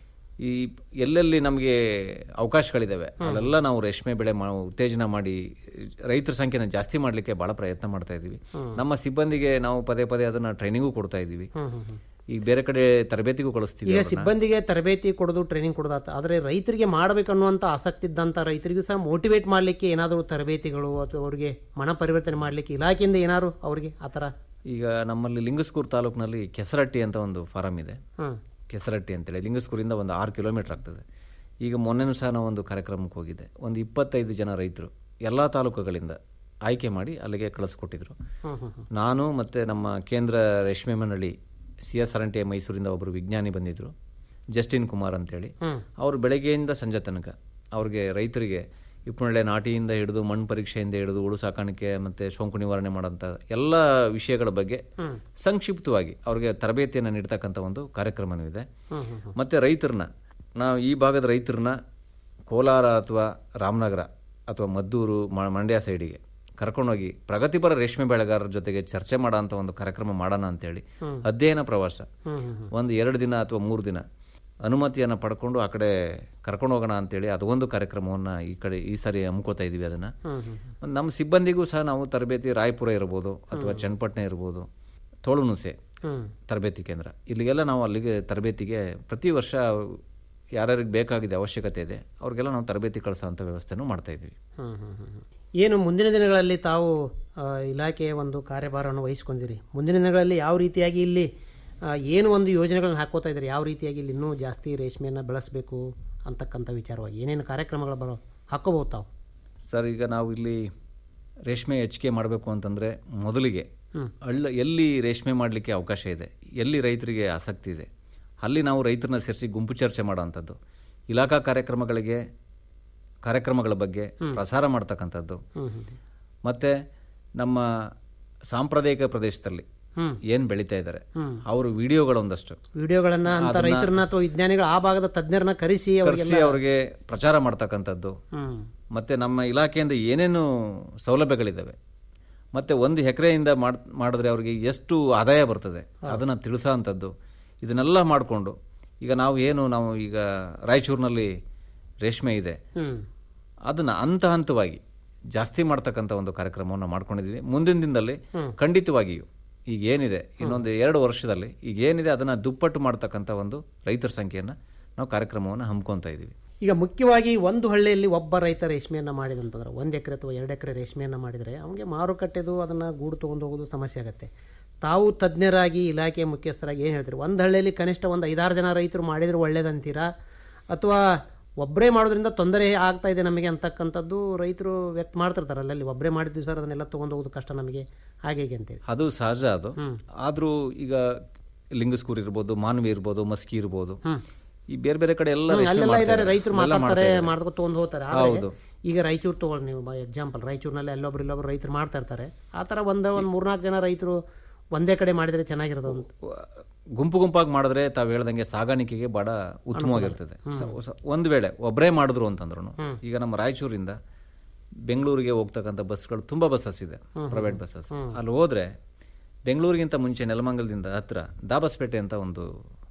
ಈ ಎಲ್ಲೆಲ್ಲಿ ನಮಗೆ ಅವಕಾಶಗಳಿದಾವೆ ಅಲ್ಲೆಲ್ಲ ನಾವು ರೇಷ್ಮೆ ಬೆಳೆ ಮಾ ಉತ್ತೇಜನ ಮಾಡಿ ರೈತರ ಸಂಖ್ಯೆನ ಜಾಸ್ತಿ ಮಾಡಲಿಕ್ಕೆ ಬಹಳ ಪ್ರಯತ್ನ ಮಾಡ್ತಾ ಇದ್ದೀವಿ ನಮ್ಮ ಸಿಬ್ಬಂದಿಗೆ ನಾವು ಪದೇ ಪದೇ ಅದನ್ನ ಟ್ರೈನಿಂಗು ಕೊಡ್ತಾ ಇದ್ದೀವಿ ಹ್ಮ್ ಹ್ಮ್ ಹ್ಮ್. ಈಗ ಬೇರೆ ಕಡೆ ತರಬೇತಿಗೂ ಕಳಿಸ್ತೀವಿ ಈಗ ಅವ್ರನ್ನ. ಸಿಬ್ಬಂದಿಗೆ ತರಬೇತಿ ಕೊಡೋದು ಟ್ರೈನಿಂಗ್ ಕೊಡೋದಾತ ಆದರೆ ರೈತರಿಗೆ ಮಾಡಬೇಕನ್ನುವಂಥ ಆಸಕ್ತಿ ಇದ್ದಂಥ ರೈತರಿಗೂ ಸಹ ಮೋಟಿವೇಟ್ ಮಾಡಲಿಕ್ಕೆ ಏನಾದರೂ ತರಬೇತಿಗಳು ಅಥವಾ ಅವರಿಗೆ ಮನ ಪರಿವರ್ತನೆ ಮಾಡಲಿಕ್ಕೆ ಇಲಾಖೆಯಿಂದ ಏನಾದ್ರು ಅವರಿಗೆ ಆ ಥರ ಈಗ ನಮ್ಮಲ್ಲಿ ಲಿಂಗಸ್ಕೂರು ತಾಲೂಕಿನಲ್ಲಿ ಕೆಸರಟ್ಟಿ ಅಂತ ಒಂದು ಫಾರಂ ಇದೆ ಹ್ಮ್ ಕೆಸರಟ್ಟಿ ಅಂತೇಳಿ ಲಿಂಗಸ್ಕೂರಿಂದ ಒಂದು ಆರು ಕಿಲೋಮೀಟರ್ ಆಗ್ತದೆ ಈಗ ಮೊನ್ನೆನೂ ಸಹ ನಾವು ಒಂದು ಕಾರ್ಯಕ್ರಮಕ್ಕೆ ಹೋಗಿದ್ದೆ ಒಂದು ಇಪ್ಪತ್ತೈದು ಜನ ರೈತರು ಎಲ್ಲ ತಾಲೂಕುಗಳಿಂದ ಆಯ್ಕೆ ಮಾಡಿ ಅಲ್ಲಿಗೆ ಕಳಿಸ್ಕೊಟ್ಟಿದ್ರು ಹ್ಮ್ ಹ್ಮ್ ಹ್ಮ್ ನಾನು ಮತ್ತು ನಮ್ಮ ಕೇಂದ್ರ ರೇಷ್ಮೆ ಮಂಡಳಿ C S R N T ಮೈಸೂರಿಂದ ಒಬ್ಬರು ವಿಜ್ಞಾನಿ ಬಂದಿದ್ದರು ಜಸ್ಟಿನ್ ಕುಮಾರ್ ಅಂತೇಳಿ ಹ್ಮ್. ಅವರು ಬೆಳಗ್ಗೆಯಿಂದ ಸಂಜೆ ತನಕ ಅವ್ರಿಗೆ ರೈತರಿಗೆ ಇಪ್ಪನಳ್ಳೆ ನಾಟಿಯಿಂದ ಹಿಡಿದು ಮಣ್ಣು ಪರೀಕ್ಷೆಯಿಂದ ಹಿಡಿದು ಉಳು ಸಾಕಾಣಿಕೆ ಮತ್ತು ಸೋಂಕು ನಿವಾರಣೆ ಮಾಡೋಂಥ ಎಲ್ಲ ವಿಷಯಗಳ ಬಗ್ಗೆ ಹ್ಮ್. ಸಂಕ್ಷಿಪ್ತವಾಗಿ ಅವ್ರಿಗೆ ತರಬೇತಿಯನ್ನು ನೀಡ್ತಕ್ಕಂಥ ಒಂದು ಕಾರ್ಯಕ್ರಮನೂ ಇದೆ ಹ್ಮ್ ಹ್ಮ್ ಹ್ಮ್. ಮತ್ತು ರೈತರನ್ನ ನಾವು ಈ ಭಾಗದ ರೈತರನ್ನ ಕೋಲಾರ ಅಥವಾ ರಾಮನಗರ ಅಥವಾ ಮದ್ದೂರು ಮ- ಮಂಡ್ಯ ಸೈಡಿಗೆ ಕರ್ಕೊಂಡೋಗಿ ಪ್ರಗತಿಪರ ರೇಷ್ಮೆ ಬೆಳೆಗಾರರ ಜೊತೆಗೆ ಚರ್ಚೆ ಮಾಡೋ ಅಂತ ಒಂದು ಕಾರ್ಯಕ್ರಮ ಮಾಡೋಣ ಅಂತೇಳಿ ಅಧ್ಯಯನ ಪ್ರವಾಸ ಹ್ಮ್ ಹ್ಮ್ ಹ್ಮ್. ಒಂದು ಎರಡು ದಿನ ಅಥವಾ ಮೂರು ದಿನ ಅನುಮತಿಯನ್ನು ಪಡ್ಕೊಂಡು ಆ ಕಡೆ ಕರ್ಕೊಂಡು ಹೋಗೋಣ ಅಂತೇಳಿ ಅದೊಂದು ಕಾರ್ಯಕ್ರಮವನ್ನು ಈ ಕಡೆ ಈ ಸಾರಿ ಹಮ್ಕೋತಾ ಇದೀವಿ ಅದನ್ನು ಹ್ಮ್ ಹ್ಮ್ ಒಂದು ನಮ್ಮ ಸಿಬ್ಬಂದಿಗೂ ಸಹ ನಾವು ತರಬೇತಿ ರಾಯಪುರ ಇರ್ಬೋದು ಅಥವಾ ಚನ್ನಪಟ್ಟಣ ಇರ್ಬೋದು ತೋಳುನುಸೆ ಹ್ಮ್ ತರಬೇತಿ ಕೇಂದ್ರ ಇಲ್ಲಿಗೆಲ್ಲ ನಾವು ಅಲ್ಲಿಗೆ ತರಬೇತಿಗೆ ಪ್ರತಿ ವರ್ಷ ಯಾರ್ಯಾರಿಗೆ ಬೇಕಾಗಿದೆ ಅವಶ್ಯಕತೆ ಇದೆ ಅವ್ರಿಗೆಲ್ಲ ನಾವು ತರಬೇತಿ ಕಳಿಸೋಂಥ ವ್ಯವಸ್ಥೆನೂ ಮಾಡ್ತಾ ಇದ್ದೀವಿ ಹ್ಮ್ ಹ್ಮ್ ಹ್ಮ್ ಹ್ಮ್. ಏನು ಮುಂದಿನ ದಿನಗಳಲ್ಲಿ ತಾವು ಆ, ಇಲಾಖೆಯ ಒಂದು ಕಾರ್ಯಭಾರವನ್ನು ವಹಿಸ್ಕೊಂಡಿರಿ ಮುಂದಿನ ದಿನಗಳಲ್ಲಿ ಯಾವ ರೀತಿಯಾಗಿ ಇಲ್ಲಿ ಆ, ಏನು ಒಂದು ಯೋಜನೆಗಳನ್ನ ಹಾಕೋತಾ ಇದ್ದೀರಿ ಯಾವ ರೀತಿಯಾಗಿ ಇಲ್ಲಿ ಇನ್ನೂ ಜಾಸ್ತಿ ರೇಷ್ಮೆಯನ್ನು ಬೆಳೆಸಬೇಕು ಅಂತಕ್ಕಂಥ ವಿಚಾರವಾಗಿ ಏನೇನು ಕಾರ್ಯಕ್ರಮಗಳು ಬರೋ ಹಾಕೋಬಹುದು ತಾವು ಸರ್ ಈಗ ನಾವು ಇಲ್ಲಿ ರೇಷ್ಮೆ ಹೆಚ್ಚಿಗೆ ಮಾಡಬೇಕು ಅಂತಂದರೆ ಮೊದಲಿಗೆ ಹ್ಮ್. ಹಳ್ಳ ಎಲ್ಲಿ ರೇಷ್ಮೆ ಮಾಡಲಿಕ್ಕೆ ಅವಕಾಶ ಇದೆ ಎಲ್ಲಿ ರೈತರಿಗೆ ಆಸಕ್ತಿ ಇದೆ ಅಲ್ಲಿ ನಾವು ರೈತರನ್ನ ಸೇರಿಸಿ ಗುಂಪು ಚರ್ಚೆ ಮಾಡೋವಂಥದ್ದು ಇಲಾಖಾ ಕಾರ್ಯಕ್ರಮಗಳಿಗೆ ಕಾರ್ಯಕ್ರಮಗಳ ಬಗ್ಗೆ ಪ್ರಸಾರ ಮಾಡ್ತಕ್ಕಂಥದ್ದು ಹ್ಮ್ ಹ್ಮ್ ಮತ್ತು ನಮ್ಮ ಸಾಂಪ್ರದಾಯಿಕ ಪ್ರದೇಶದಲ್ಲಿ ಹ್ಮ್ ಏನು ಬೆಳೀತಾ ಇದ್ದಾರೆ ಹ್ಮ್. ಅವರು ವಿಡಿಯೋಗಳೊಂದಷ್ಟು ವಿಡಿಯೋಗಳನ್ನ ಅಂತ ಅದನ್ನ- ರೈತರನ್ನ ಅಥವಾ ವಿಜ್ಞಾನಿಗಳ ಆ ಭಾಗದ ತಜ್ಞರನ್ನ ಕರೆಸಿ ಅವರಿಗೆಲ್ಲ ಕರೆಸಿ ಅವ್ರಿಗೆ ಪ್ರಚಾರ ಮಾಡ್ತಕ್ಕಂಥದ್ದು ಹ್ಮ್ ಮತ್ತು ನಮ್ಮ ಇಲಾಖೆಯಿಂದ ಏನೇನು ಸೌಲಭ್ಯಗಳಿದ್ದಾವೆ ಮತ್ತು ಒಂದು ಎಕರೆಯಿಂದ ಮಾಡ್ ಮಾಡಿದ್ರೆ ಅವ್ರಿಗೆ ಎಷ್ಟು ಆದಾಯ ಬರ್ತದೆ ಅದನ್ನು ತಿಳಿಸೋ ಅಂಥದ್ದು ಇದನ್ನೆಲ್ಲ ಮಾಡಿಕೊಂಡು ಈಗ ನಾವು ಏನು ನಾವು ಈಗ ರಾಯಚೂರಿನಲ್ಲಿ ರೇಷ್ಮೆ ಇದೆ ಹ್ಮ್ ಅದನ್ನು ಹಂತ ಹಂತವಾಗಿ ಜಾಸ್ತಿ ಮಾಡ್ತಕ್ಕಂಥ ಒಂದು ಕಾರ್ಯಕ್ರಮವನ್ನು ಮಾಡ್ಕೊಂಡಿದ್ದೀವಿ ಮುಂದಿನ ದಿನದಲ್ಲಿ ಖಂಡಿತವಾಗಿಯೂ ಈಗ ಏನಿದೆ ಇನ್ನೊಂದು ಎರಡು ವರ್ಷದಲ್ಲಿ ಈಗ ಏನಿದೆ ಅದನ್ನು ದುಪ್ಪಟ್ಟು ಮಾಡ್ತಕ್ಕಂಥ ಒಂದು ರೈತರ ಸಂಖ್ಯೆಯನ್ನು ನಾವು ಕಾರ್ಯಕ್ರಮವನ್ನು ಹಮ್ಮಿಕೊತಾ ಇದ್ದೀವಿ ಈಗ ಮುಖ್ಯವಾಗಿ ಒಂದು ಹಳ್ಳಿಯಲ್ಲಿ ಒಬ್ಬ ರೈತ ರೇಷ್ಮೆಯನ್ನು ಮಾಡಿದಂತಂದ್ರೆ ಒಂದು ಎಕರೆ ಅಥವಾ ಎರಡು ಎಕರೆ ರೇಷ್ಮೆಯನ್ನು ಮಾಡಿದರೆ ಅವನಿಗೆ ಮಾರುಕಟ್ಟೆದು ಅದನ್ನು ಗೂಡು ತೊಗೊಂಡು ಹೋಗೋದು ಸಮಸ್ಯೆ ಆಗುತ್ತೆ ತಾವು ತಜ್ಞರಾಗಿ ಇಲಾಖೆ ಮುಖ್ಯಸ್ಥರಾಗಿ ಏನು ಹೇಳ್ತೀರಿ ಒಂದು ಹಳ್ಳಿಯಲ್ಲಿ ಕನಿಷ್ಠ ಒಂದು ಐದಾರು ಜನ ರೈತರು ಮಾಡಿದ್ರೆ ಒಳ್ಳೇದಂತೀರಾ ಅಥವಾ ಒಬ್ಬರೇ ಮಾಡೋದ್ರಿಂದ ತೊಂದರೆ ಆಗ್ತಾ ಇದೆ ನಮಗೆ ಅಂತಕ್ಕಂಥದ್ದು ರೈತರು ವ್ಯಕ್ತ ಮಾಡ್ತಿರ್ತಾರೆ ಅಲ್ಲಲ್ಲಿ ಒಬ್ಬರೇ ಮಾಡಿದ್ವಿ ಸರ್ ಅದನ್ನೆಲ್ಲ ತೊಗೊಂಡು ಹೋಗೋದು ಕಷ್ಟ ನಮಗೆ ಹಾಗೆ ಹೀಗೆ ಅಂತೇಳಿ ಅದು ಸಹಜ ಅದು ಆದರೂ ಈಗ ಲಿಂಗಸ್ಕೂರ್ ಇರ್ಬೋದು ಮಾನವಿ ಇರ್ಬೋದು ಮಸ್ಕಿ ಇರ್ಬೋದು ಈ ಬೇರೆ ಬೇರೆ ಕಡೆ ಎಲ್ಲ ರೇಷ್ಮೆ ಅಲ್ಲೆಲ್ಲ ಮಾಡ್ತಾ ಇದ್ದಾರೆ ಇದ್ದಾರೆ. ರೈತರು ಎಲ್ಲ ಮಾಡ್ತಾ ಮಾತಾಡ್ತಾರೆ ಇದ್ದಾರೆ. ಮಾಡ್ಕೊಂಡು ತೊಗೊಂಡು ಹೋಗ್ತಾರೆ ಆದ್ರೆ ಹೌದು. ಈಗ ರಾಯಚೂರು ತಗೊಳ್ಳಿ ನೀವು ಎಕ್ಸಾಂಪಲ್ ರಾಯಚೂರಿನಲ್ಲಿ ಅಲ್ಲೊಬ್ರು ಇಲ್ಲೊಬ್ರು ರೈತರು ಮಾಡ್ತಾ ಇರ್ತಾರೆ ಆ ಥರ ಒಂದು ಒಂದು ಮೂರ್ನಾಲ್ಕು ಜನ ರೈತರು ಒಂದೇ ಕಡೆ ಮಾಡಿದರೆ ಚೆನ್ನಾಗಿರೋದು ಅಂತ ಗುಂಪು ಗುಂಪಾಗಿ ಮಾಡಿದ್ರೆ ತಾವು ಹೇಳ್ದಂಗೆ ಸಾಗಾಣಿಕೆಗೆ ಬಹಳ ಉತ್ತಮವಾಗಿರ್ತದೆ ಸ- ಸ- ಒಂದ್ ವೇಳೆ ಒಬ್ಬರೇ ಮಾಡಿದ್ರು ಅಂತಂದ್ರು ಈಗ ನಮ್ಮ ರಾಯಚೂರಿಂದ ಬೆಂಗಳೂರಿಗೆ ಹೋಗ್ತಕ್ಕಂಥ ಬಸ್ಗಳು ತುಂಬಾ ಬಸ್ಸಸ್ ಇದೆ ಪ್ರೈವೇಟ್ ಬಸ್ಸಸ್ ಅಲ್ಲಿ ಹೋದ್ರೆ ಬೆಂಗಳೂರಿಗಿಂತ ಮುಂಚೆ ನೆಲಮಂಗಲದಿಂದ ಹತ್ರ ದಾಬಸ್ಪೇಟೆ ಅಂತ ಒಂದು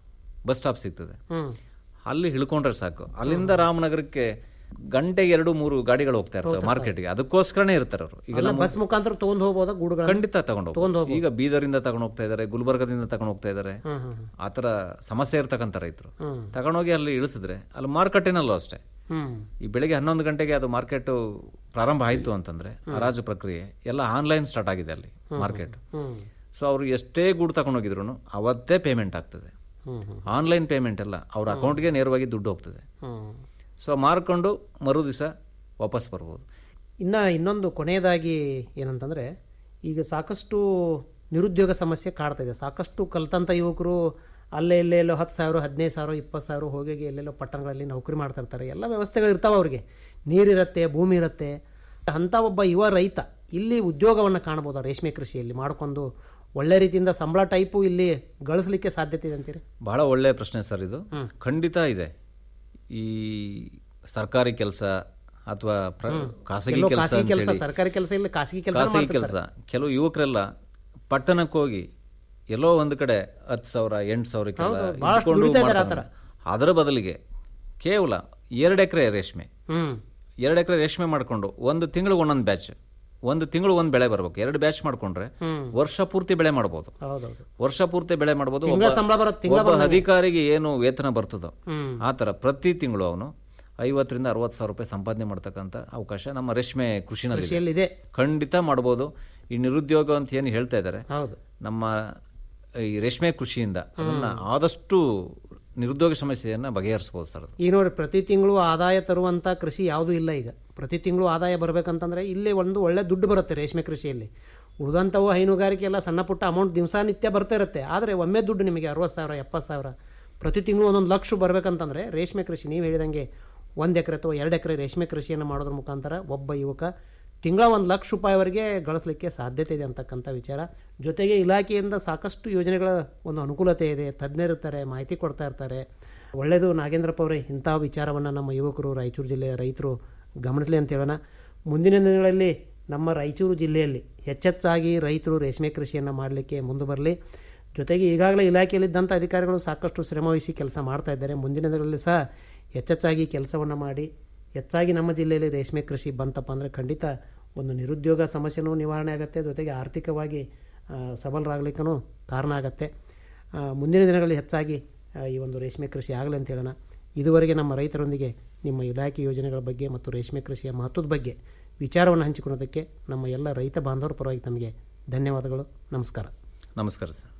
ಬಸ್ ಸ್ಟಾಪ್ ಸಿಗ್ತದೆ ಹ್ಮ್ ಅಲ್ಲಿ ಇಳ್ಕೊಂಡ್ರೆ ಸಾಕು ಅಲ್ಲಿಂದ ರಾಮನಗರಕ್ಕೆ ಗಂಟೆಗೆ ಎರಡು ಮೂರು ಗಾಡಿಗಳು ಹೋಗ್ತಾ ಇರ್ತವೆ ಮಾರ್ಕೆಟ್ಗೆ ಅದಕ್ಕೋಸ್ಕರನೇ ಇರ್ತಾರೆ ಅವರು ಈಗ ನಮ್ಮ ಬಸ್ ಮುಖಾಂತರ ತೊಗೊಂಡು ಹೋಗ್ಬೋದಾ ಗೂಡುಗಳ ಖಂಡಿತ ತಗೊಂಡು ಹೋಗ್ಬೋದು. ಈಗ ಬೀದರಿಂದ ತಗೊಂಡು ಹೋಗ್ತಾ ಇದ್ದಾರೆ ಗುಲ್ಬರ್ಗದಿಂದ ತಗೊಂಡು ಹೋಗ್ತಾ ಇದ್ದಾರೆ ಹ್ಮ್ ಹ್ಮ್ ಆತರ ಸಮಸ್ಯೆ ಇರ್ತಕ್ಕಂಥ ರೈತರು ಹ್ಮ್. ತಗೊಂಡೋಗಿ ಅಲ್ಲಿ ಇಳಿಸಿದ್ರೆ ಅಲ್ಲಿ ಮಾರುಕಟ್ಟೆನಲ್ಲೂ ಅಷ್ಟೇ ಹ್ಮ್ ಈ ಬೆಳಿಗ್ಗೆ ಹನ್ನೊಂದು ಗಂಟೆಗೆ ಅದು ಮಾರ್ಕೆಟ್ ಪ್ರಾರಂಭ ಆಯ್ತು ಅಂತಂದ್ರೆ ಹರಾಜು ಪ್ರಕ್ರಿಯೆ ಎಲ್ಲ ಆನ್ಲೈನ್ ಸ್ಟಾರ್ಟ್ ಆಗಿದೆ ಅಲ್ಲಿ ಮಾರ್ಕೆಟ್ ಹ್ಮ್ ಸೊ ಅವರು ಎಷ್ಟೇ ಗೂಡು ತಗೊಂಡೋಗಿದ್ರು ಅವತ್ತೇ ಪೇಮೆಂಟ್ ಆಗ್ತದೆ ಹ್ಮ್ ಹ್ಮ್ ಆನ್ಲೈನ್ ಪೇಮೆಂಟ್ ಎಲ್ಲ ಅವ್ರ ಅಕೌಂಟ್ಗೆ ನೇರವಾಗಿ ದುಡ್ಡು ಹೋಗ್ತದೆ ಹ್ಮ್ ಸೊ ಮಾರ್ಕೊಂಡು ಮರು ದಿವಸ ವಾಪಸ್ ಬರ್ಬೋದು ಇನ್ನ ಇನ್ನೊಂದು ಕೊನೆಯದಾಗಿ ಏನಂತಂದ್ರೆ ಈಗ ಸಾಕಷ್ಟು ನಿರುದ್ಯೋಗ ಸಮಸ್ಯೆ ಕಾಡ್ತಾ ಇದೆ ಸಾಕಷ್ಟು ಕಲ್ತಂತ ಯುವಕರು ಅಲ್ಲೇ ಇಲ್ಲೇ ಎಲ್ಲೋ ಹತ್ತು ಸಾವಿರ ಹದಿನೈದು ಸಾವಿರ ಇಪ್ಪತ್ತು ಸಾವಿರ ಹೋಗಿ ಎಲ್ಲೆಲ್ಲೋ ಪಟ್ಟಣಗಳಲ್ಲಿ ನೌಕರಿ ಮಾಡ್ತಾ ಇರ್ತಾರೆ ಎಲ್ಲ ವ್ಯವಸ್ಥೆಗಳು ಇರ್ತಾವೆ ಅವ್ರಿಗೆ ನೀರಿರುತ್ತೆ ಭೂಮಿ ಇರುತ್ತೆ ಅಂಥ ಒಬ್ಬ ಯುವ ರೈತ ಇಲ್ಲಿ ಉದ್ಯೋಗವನ್ನು ಕಾಣ್ಬೋದಾ ರೇಷ್ಮೆ ಕೃಷಿಯಲ್ಲಿ ಮಾಡ್ಕೊಂಡು ಒಳ್ಳೆ ರೀತಿಯಿಂದ ಸಂಬಳ ಟೈಪು ಇಲ್ಲಿ ಗಳಿಸಲಿಕ್ಕೆ ಸಾಧ್ಯತೆ ಇದೆ ಅಂತೀರಿ ಬಹಳ ಒಳ್ಳೆಯ ಪ್ರಶ್ನೆ ಸರ್ ಇದು ಖಂಡಿತ ಇದೆ ಈ ಸರ್ಕಾರಿ ಕೆಲಸ ಅಥವಾ ಪ್ರ- ಖಾಸಗಿ ಎಲ್ಲೋ ಕೆಲಸ ಖಾಸಗಿ ಕೆಲಸ ಅಂತೇಳಿ ಸರ್ಕಾರಿ ಕೆಲಸ ಇಲ್ಲ ಖಾಸಗಿ ಕೆಲಸ ಖಾಸಗಿ ಕೆಲಸ ಕೆಲವು ಯುವಕರೆಲ್ಲ ಪಟ್ಟಣಕ್ಕೆ ಹೋಗಿ ಎಲ್ಲೋ ಒಂದು ಕಡೆ ಹತ್ತು ಸಾವಿರ ಎಂಟು ಸಾವಿರಕ್ಕೆಲ್ಲ ಹೌದು, ಬಹಳಷ್ಟು ಇಟ್ಕೊಂಡು ದುಡಿತಾ ಇದ್ದಾರೆ ಮಾಡ್ತಾರೆ. ಅದರ ಬದಲಿಗೆ ಕೇವಲ ಎರಡು ಎಕರೆ ರೇಷ್ಮೆ ಹ್ಮ್ ಎರಡು ಎಕರೆ ರೇಷ್ಮೆ ಮಾಡ್ಕೊಂಡು ಒಂದು ತಿಂಗಳು ಒಂದೊಂದು ಬ್ಯಾಚ್ ಒಂದು ತಿಂಗಳು ಒಂದು ಬೆಳೆ ಬರ್ಬೇಕು ಎರಡು ಬ್ಯಾಚ್ ಮಾಡ್ಕೊಂಡ್ರೆ ಹ್ಮ್. ವರ್ಷ ಪೂರ್ತಿ ಬೆಳೆ ಮಾಡ್ಬೋದು ಹೌದೌದು ವರ್ಷ ಪೂರ್ತಿ ಬೆಳೆ ಮಾಡ್ಬೋದು ತಿಂಗಳ ಒಬ್ಬ- ಸಂಬಳ ಬರುತ್ತೆ, ತಿಂಗಳ ಒಬ್ಬ ಬಂದಂಗೆ. ಅಧಿಕಾರಿಗೆ ಏನು ವೇತನ ಬರ್ತದೋ ಹ್ಮ್. ಆ ಥರ ಪ್ರತಿ ತಿಂಗಳು ಅವನು ಐವತ್ತರಿಂದ ಅರವತ್ತು ಸಾವಿರ ರೂಪಾಯಿ ಸಂಪಾದನೆ ಮಾಡ್ತಕ್ಕಂಥ ಅವಕಾಶ ನಮ್ಮ ರೇಷ್ಮೆ ಕೃಷಿನಲ್ಲಿ ಕೃಷಿಯಲ್ಲಿ ಇದೆ ಖಂಡಿತ ಮಾಡ್ಬೋದು ಈ ನಿರುದ್ಯೋಗ ಅಂತ ಏನು ಹೇಳ್ತಾ ಇದ್ದಾರೆ ಹೌದು ನಮ್ಮ ಈ ರೇಷ್ಮೆ ಕೃಷಿಯಿಂದ ಅದನ್ನ ಆದಷ್ಟು ನಿರುದ್ಯೋಗ ಸಮಸ್ಯೆಯನ್ನ ಬಗೆಹರಿಸಬಹುದು ಸರ್ ಅದು. ಈಗ ನೋಡಿ ಪ್ರತಿ ತಿಂಗಳು ಆದಾಯ ತರುವಂಥ ಕೃಷಿ ಯಾವುದೂ ಇಲ್ಲ ಈಗ ಪ್ರತಿ ತಿಂಗಳು ಆದಾಯ ಬರಬೇಕಂತಂದ್ರೆ ಇಲ್ಲಿ ಒಂದು ಒಳ್ಳೆ ದುಡ್ಡು ಬರುತ್ತೆ ರೇಷ್ಮೆ ಕೃಷಿಯಲ್ಲಿ ಉಳಿದಂಥವು ಹೈನುಗಾರಿಕೆ ಎಲ್ಲ ಸಣ್ಣ ಪುಟ್ಟ ಅಮೌಂಟ್ ದಿವಸನಿತ್ಯ ಬರ್ತಾ ಇರುತ್ತೆ ಆದರೆ ಒಮ್ಮೆ ದುಡ್ಡು ನಿಮಗೆ ಅರವತ್ತು ಸಾವಿರ ಎಪ್ಪತ್ತು ಸಾವಿರ ಪ್ರತಿ ತಿಂಗಳು ಒಂದೊಂದು ಲಕ್ಷ ಬರಬೇಕಂತಂದ್ರೆ ರೇಷ್ಮೆ ಕೃಷಿ ನೀವು ಹೇಳಿದಂಗೆ ಒಂದು ಎಕರೆ ಅಥವಾ ಎರಡು ಎಕರೆ ರೇಷ್ಮೆ ಕೃಷಿಯನ್ನು ಮಾಡೋದ್ರ ಮುಖಾಂತರ ಒಬ್ಬ ಯುವಕ ತಿಂಗಳ ಒಂದು ಲಕ್ಷ ರೂಪಾಯಿವರೆಗೆ ಗಳಿಸಲಿಕ್ಕೆ ಸಾಧ್ಯತೆ ಇದೆ ಅಂತಕ್ಕಂಥ ವಿಚಾರ ಜೊತೆಗೆ ಇಲಾಖೆಯಿಂದ ಸಾಕಷ್ಟು ಯೋಜನೆಗಳ ಒಂದು ಅನುಕೂಲತೆ ಇದೆ ತಜ್ಞರಿರ್ತಾರೆ ಮಾಹಿತಿ ಕೊಡ್ತಾ ಇರ್ತಾರೆ ಒಳ್ಳೆಯದು ನಾಗೇಂದ್ರಪ್ಪ ಅವರೇ ಇಂಥ ವಿಚಾರವನ್ನು ನಮ್ಮ ಯುವಕರು ರಾಯಚೂರು ಜಿಲ್ಲೆಯ ರೈತರು ಗಮನಿಸಲಿ ಅಂತ ಹೇಳೋಣ ಮುಂದಿನ ದಿನಗಳಲ್ಲಿ ನಮ್ಮ ರಾಯಚೂರು ಜಿಲ್ಲೆಯಲ್ಲಿ ಹೆಚ್ಚೆಚ್ಚಾಗಿ ರೈತರು ರೇಷ್ಮೆ ಕೃಷಿಯನ್ನು ಮಾಡಲಿಕ್ಕೆ ಮುಂದೆ ಬರಲಿ ಜೊತೆಗೆ ಈಗಾಗಲೇ ಇಲಾಖೆಯಲ್ಲಿದ್ದಂಥ ಅಧಿಕಾರಿಗಳು ಸಾಕಷ್ಟು ಶ್ರಮವಹಿಸಿ ಕೆಲಸ ಮಾಡ್ತಾ ಇದ್ದಾರೆ ಮುಂದಿನ ದಿನಗಳಲ್ಲಿ ಸಹ ಹೆಚ್ಚೆಚ್ಚಾಗಿ ಕೆಲಸವನ್ನು ಮಾಡಿ ಹೆಚ್ಚಾಗಿ ನಮ್ಮ ಜಿಲ್ಲೆಯಲ್ಲಿ ರೇಷ್ಮೆ ಕೃಷಿ ಬಂತಪ್ಪ ಅಂದರೆ ಖಂಡಿತ ಒಂದು ನಿರುದ್ಯೋಗ ಸಮಸ್ಯೆನೂ ನಿವಾರಣೆ ಆಗುತ್ತೆ ಜೊತೆಗೆ ಆರ್ಥಿಕವಾಗಿ ಆ, ಸಬಲರಾಗಲಿಕ್ಕೂ ಕಾರಣ ಆಗುತ್ತೆ ಆ, ಮುಂದಿನ ದಿನಗಳಲ್ಲಿ ಹೆಚ್ಚಾಗಿ ಆ, ಈ ಒಂದು ರೇಷ್ಮೆ ಕೃಷಿ ಆಗಲಿ ಅಂತ ಹೇಳೋಣ ಇದುವರೆಗೆ ನಮ್ಮ ರೈತರೊಂದಿಗೆ ನಿಮ್ಮ ಇಲಾಖೆ ಯೋಜನೆಗಳ ಬಗ್ಗೆ ಮತ್ತು ರೇಷ್ಮೆ ಕೃಷಿಯ ಮಹತ್ವದ ಬಗ್ಗೆ ವಿಚಾರವನ್ನು ಹಂಚಿಕೊಳ್ಳೋದಕ್ಕೆ ನಮ್ಮ ಎಲ್ಲ ರೈತ ಬಾಂಧವರ ಪರವಾಗಿ ತಮಗೆ ಧನ್ಯವಾದಗಳು ನಮಸ್ಕಾರ ನಮಸ್ಕಾರ ಸರ್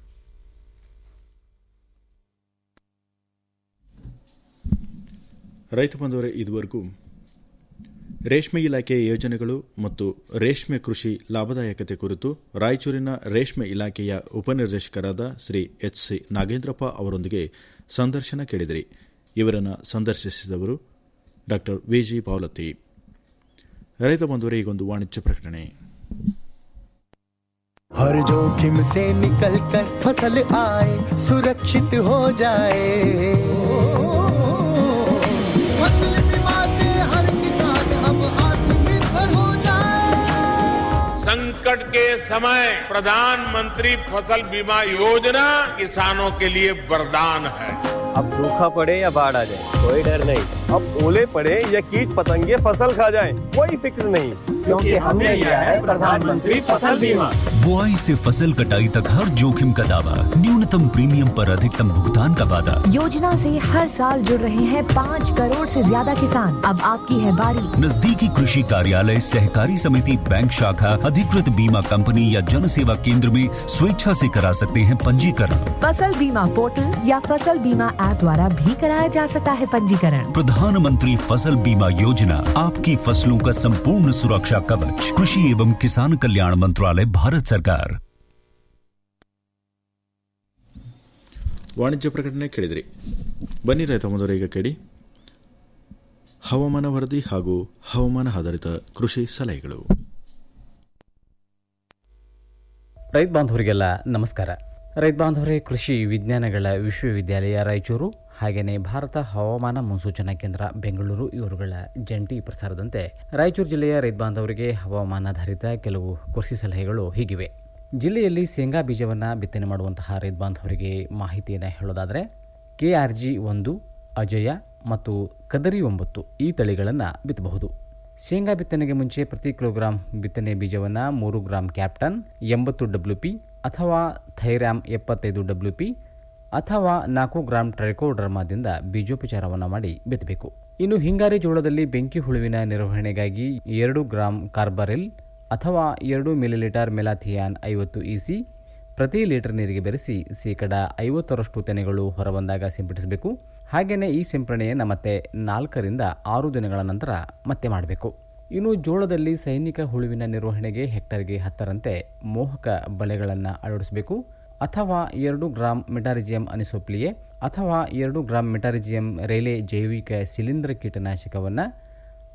ರೈತ ಬಂಧುವರೇ ಇದುವರೆಗೂ ರೇಷ್ಮೆ ಇಲಾಖೆ ಯೋಜನೆಗಳು ಮತ್ತು ರೇಷ್ಮೆ ಕೃಷಿ ಲಾಭದಾಯಕತೆ ಕುರಿತು ರಾಯಚೂರಿನ ರೇಷ್ಮೆ ಇಲಾಖೆಯ ಉಪನಿರ್ದೇಶಕರಾದ ಶ್ರೀ ಎಚ್ ಸಿ ನಾಗೇಂದ್ರಪ್ಪ ಅವರೊಂದಿಗೆ ಸಂದರ್ಶನ ಕೇಳಿದಿರಿ ಇವರನ್ನು ಸಂದರ್ಶಿಸಿದವರು ಡಾ ವಿಜಿ ಪಾವಲತಿ ರೈತ ಬಂಧುವರೇ ಈಗೊಂದು ವಾಣಿಜ್ಯ ಪ್ರಕಟಣೆ हर जोखिम से निकल कर फसल आए सुरक्षित हो जाए फसल बीमा से हर किसान अब आत्मनिर्भर हो जाए संकट के समय प्रधानमंत्री फसल बीमा योजना किसानों के लिए वरदान है अब सूखा पड़े या बाढ़ आ जाए कोई डर नहीं अब ओले पड़े या कीट पतंगे फसल खा जाए कोई फिक्र नहीं क्योंकि हमने लिया है प्रधानमंत्री फसल बीमा बुआई से फसल कटाई तक हर जोखिम का दावा न्यूनतम प्रीमियम पर अधिकतम भुगतान का वादा योजना से हर साल जुड़ रहे हैं पाँच करोड़ से ज्यादा किसान अब आपकी है बारी नजदीकी कृषि कार्यालय सहकारी समिति बैंक शाखा अधिकृत बीमा कंपनी या जन सेवा केंद्र में स्वेच्छा से करा सकते हैं पंजीकरण फसल बीमा पोर्टल या फसल बीमा ऐप द्वारा भी कराया जा सकता है पंजीकरण प्रधानमंत्री फसल बीमा योजना आपकी फसलों का संपूर्ण सुरक्षा कवच कृषि एवं किसान कल्याण मंत्रालय भारत सरकार ವಾಣಿಜ್ಯ ಪ್ರಕಟಣೆ ಕೇಳಿದಿರಿ ಬನ್ನಿ ರೈತ ಬಂಧುವರೇ ಈಗ ಕೇಳಿ ಹವಾಮಾನ ವರದಿ ಹಾಗೂ ಹವಾಮಾನ ಆಧಾರಿತ ಕೃಷಿ ಸಲಹೆಗಳು ರೈತ ಬಾಂಧವರಿಗೆಲ್ಲ ನಮಸ್ಕಾರ ರೈತ ಬಾಂಧವರೇ ಕೃಷಿ ವಿಜ್ಞಾನಗಳ ವಿಶ್ವವಿದ್ಯಾಲಯ ರಾಯಚೂರು ಹಾಗೆಯೇ ಭಾರತ ಹವಾಮಾನ ಮುನ್ಸೂಚನಾ ಕೇಂದ್ರ ಬೆಂಗಳೂರು ಇವರುಗಳ ಜಂಟಿ ಪ್ರಸಾರದಂತೆ ರಾಯಚೂರು ಜಿಲ್ಲೆಯ ರೈತ ಬಾಂಧವರಿಗೆ ಹವಾಮಾನಾಧಾರಿತ ಕೆಲವು ಕೃಷಿ ಸಲಹೆಗಳು ಹೀಗಿವೆ ಜಿಲ್ಲೆಯಲ್ಲಿ ಶೇಂಗಾ ಬೀಜವನ್ನು ಬಿತ್ತನೆ ಮಾಡುವಂತಹ ರೈತ ಬಾಂಧವರಿಗೆ ಮಾಹಿತಿಯನ್ನು ಹೇಳೋದಾದರೆ ಕೆ ಆರ್ ಜಿ ಒಂದು ಅಜಯ ಮತ್ತು ಕದರಿ ಒಂಬತ್ತು ಈ ತಳಿಗಳನ್ನು ಬಿತ್ತಬಹುದು ಶೇಂಗಾ ಬಿತ್ತನೆಗೆ ಮುಂಚೆ ಪ್ರತಿ ಕಿಲೋಗ್ರಾಂ ಬಿತ್ತನೆ ಬೀಜವನ್ನು ಮೂರು ಗ್ರಾಂ ಕ್ಯಾಪ್ಟನ್ ಎಂಬತ್ತು ಡಬ್ಲ್ಯೂ ಪಿ ಅಥವಾ ಥೈರಾಮ್ ಎಪ್ಪತ್ತೈದು ಡಬ್ಲ್ಯೂ ಪಿ ಅಥವಾ ನಾಲ್ಕು ಗ್ರಾಂ ಟ್ರೈಕೋಡರ್ಮಾದಿಂದ ಬೀಜೋಪಚಾರವನ್ನು ಮಾಡಿ ಬಿತ್ತಬೇಕು ಇನ್ನು ಹಿಂಗಾರಿ ಜೋಳದಲ್ಲಿ ಬೆಂಕಿ ಹುಳುವಿನ ನಿರ್ವಹಣೆಗಾಗಿ ಎರಡು ಗ್ರಾಂ ಕಾರ್ಬರಿಲ್ ಅಥವಾ ಎರಡು ಮಿಲಿಲೀಟರ್ ಮೆಲಾಥಿಯಾನ್ ಐವತ್ತು ಇಸಿ ಪ್ರತಿ ಲೀಟರ್ ನೀರಿಗೆ ಬೆರೆಸಿ ಶೇಕಡ ಐವತ್ತರಷ್ಟು ತೆನೆಗಳು ಹೊರಬಂದಾಗ ಸಿಂಪಡಿಸಬೇಕು ಹಾಗೆಯೇ ಈ ಸಿಂಪರಣೆಯನ್ನು ಮತ್ತೆ ನಾಲ್ಕರಿಂದ ಆರು ದಿನಗಳ ನಂತರ ಮತ್ತೆ ಮಾಡಬೇಕು ಇನ್ನು ಜೋಳದಲ್ಲಿ ಸೈನಿಕ ಹುಳುವಿನ ನಿರ್ವಹಣೆಗೆ ಹೆಕ್ಟರ್ಗೆ ಹತ್ತರಂತೆ ಮೋಹಕ ಬಲೆಗಳನ್ನು ಅಳವಡಿಸಬೇಕು ಅಥವಾ ಎರಡು ಗ್ರಾಂ ಮೆಟಾರಿಜಿಯಂ ಅನಿಸೋಪ್ಲಿಯೆ ಅಥವಾ ಎರಡು ಗ್ರಾಂ ಮೆಟಾರಿಜಿಯಂ ರೇಲೆ ಜೈವಿಕ ಶಿಲೀಂಧ್ರ ಕೀಟನಾಶಕವನ್ನು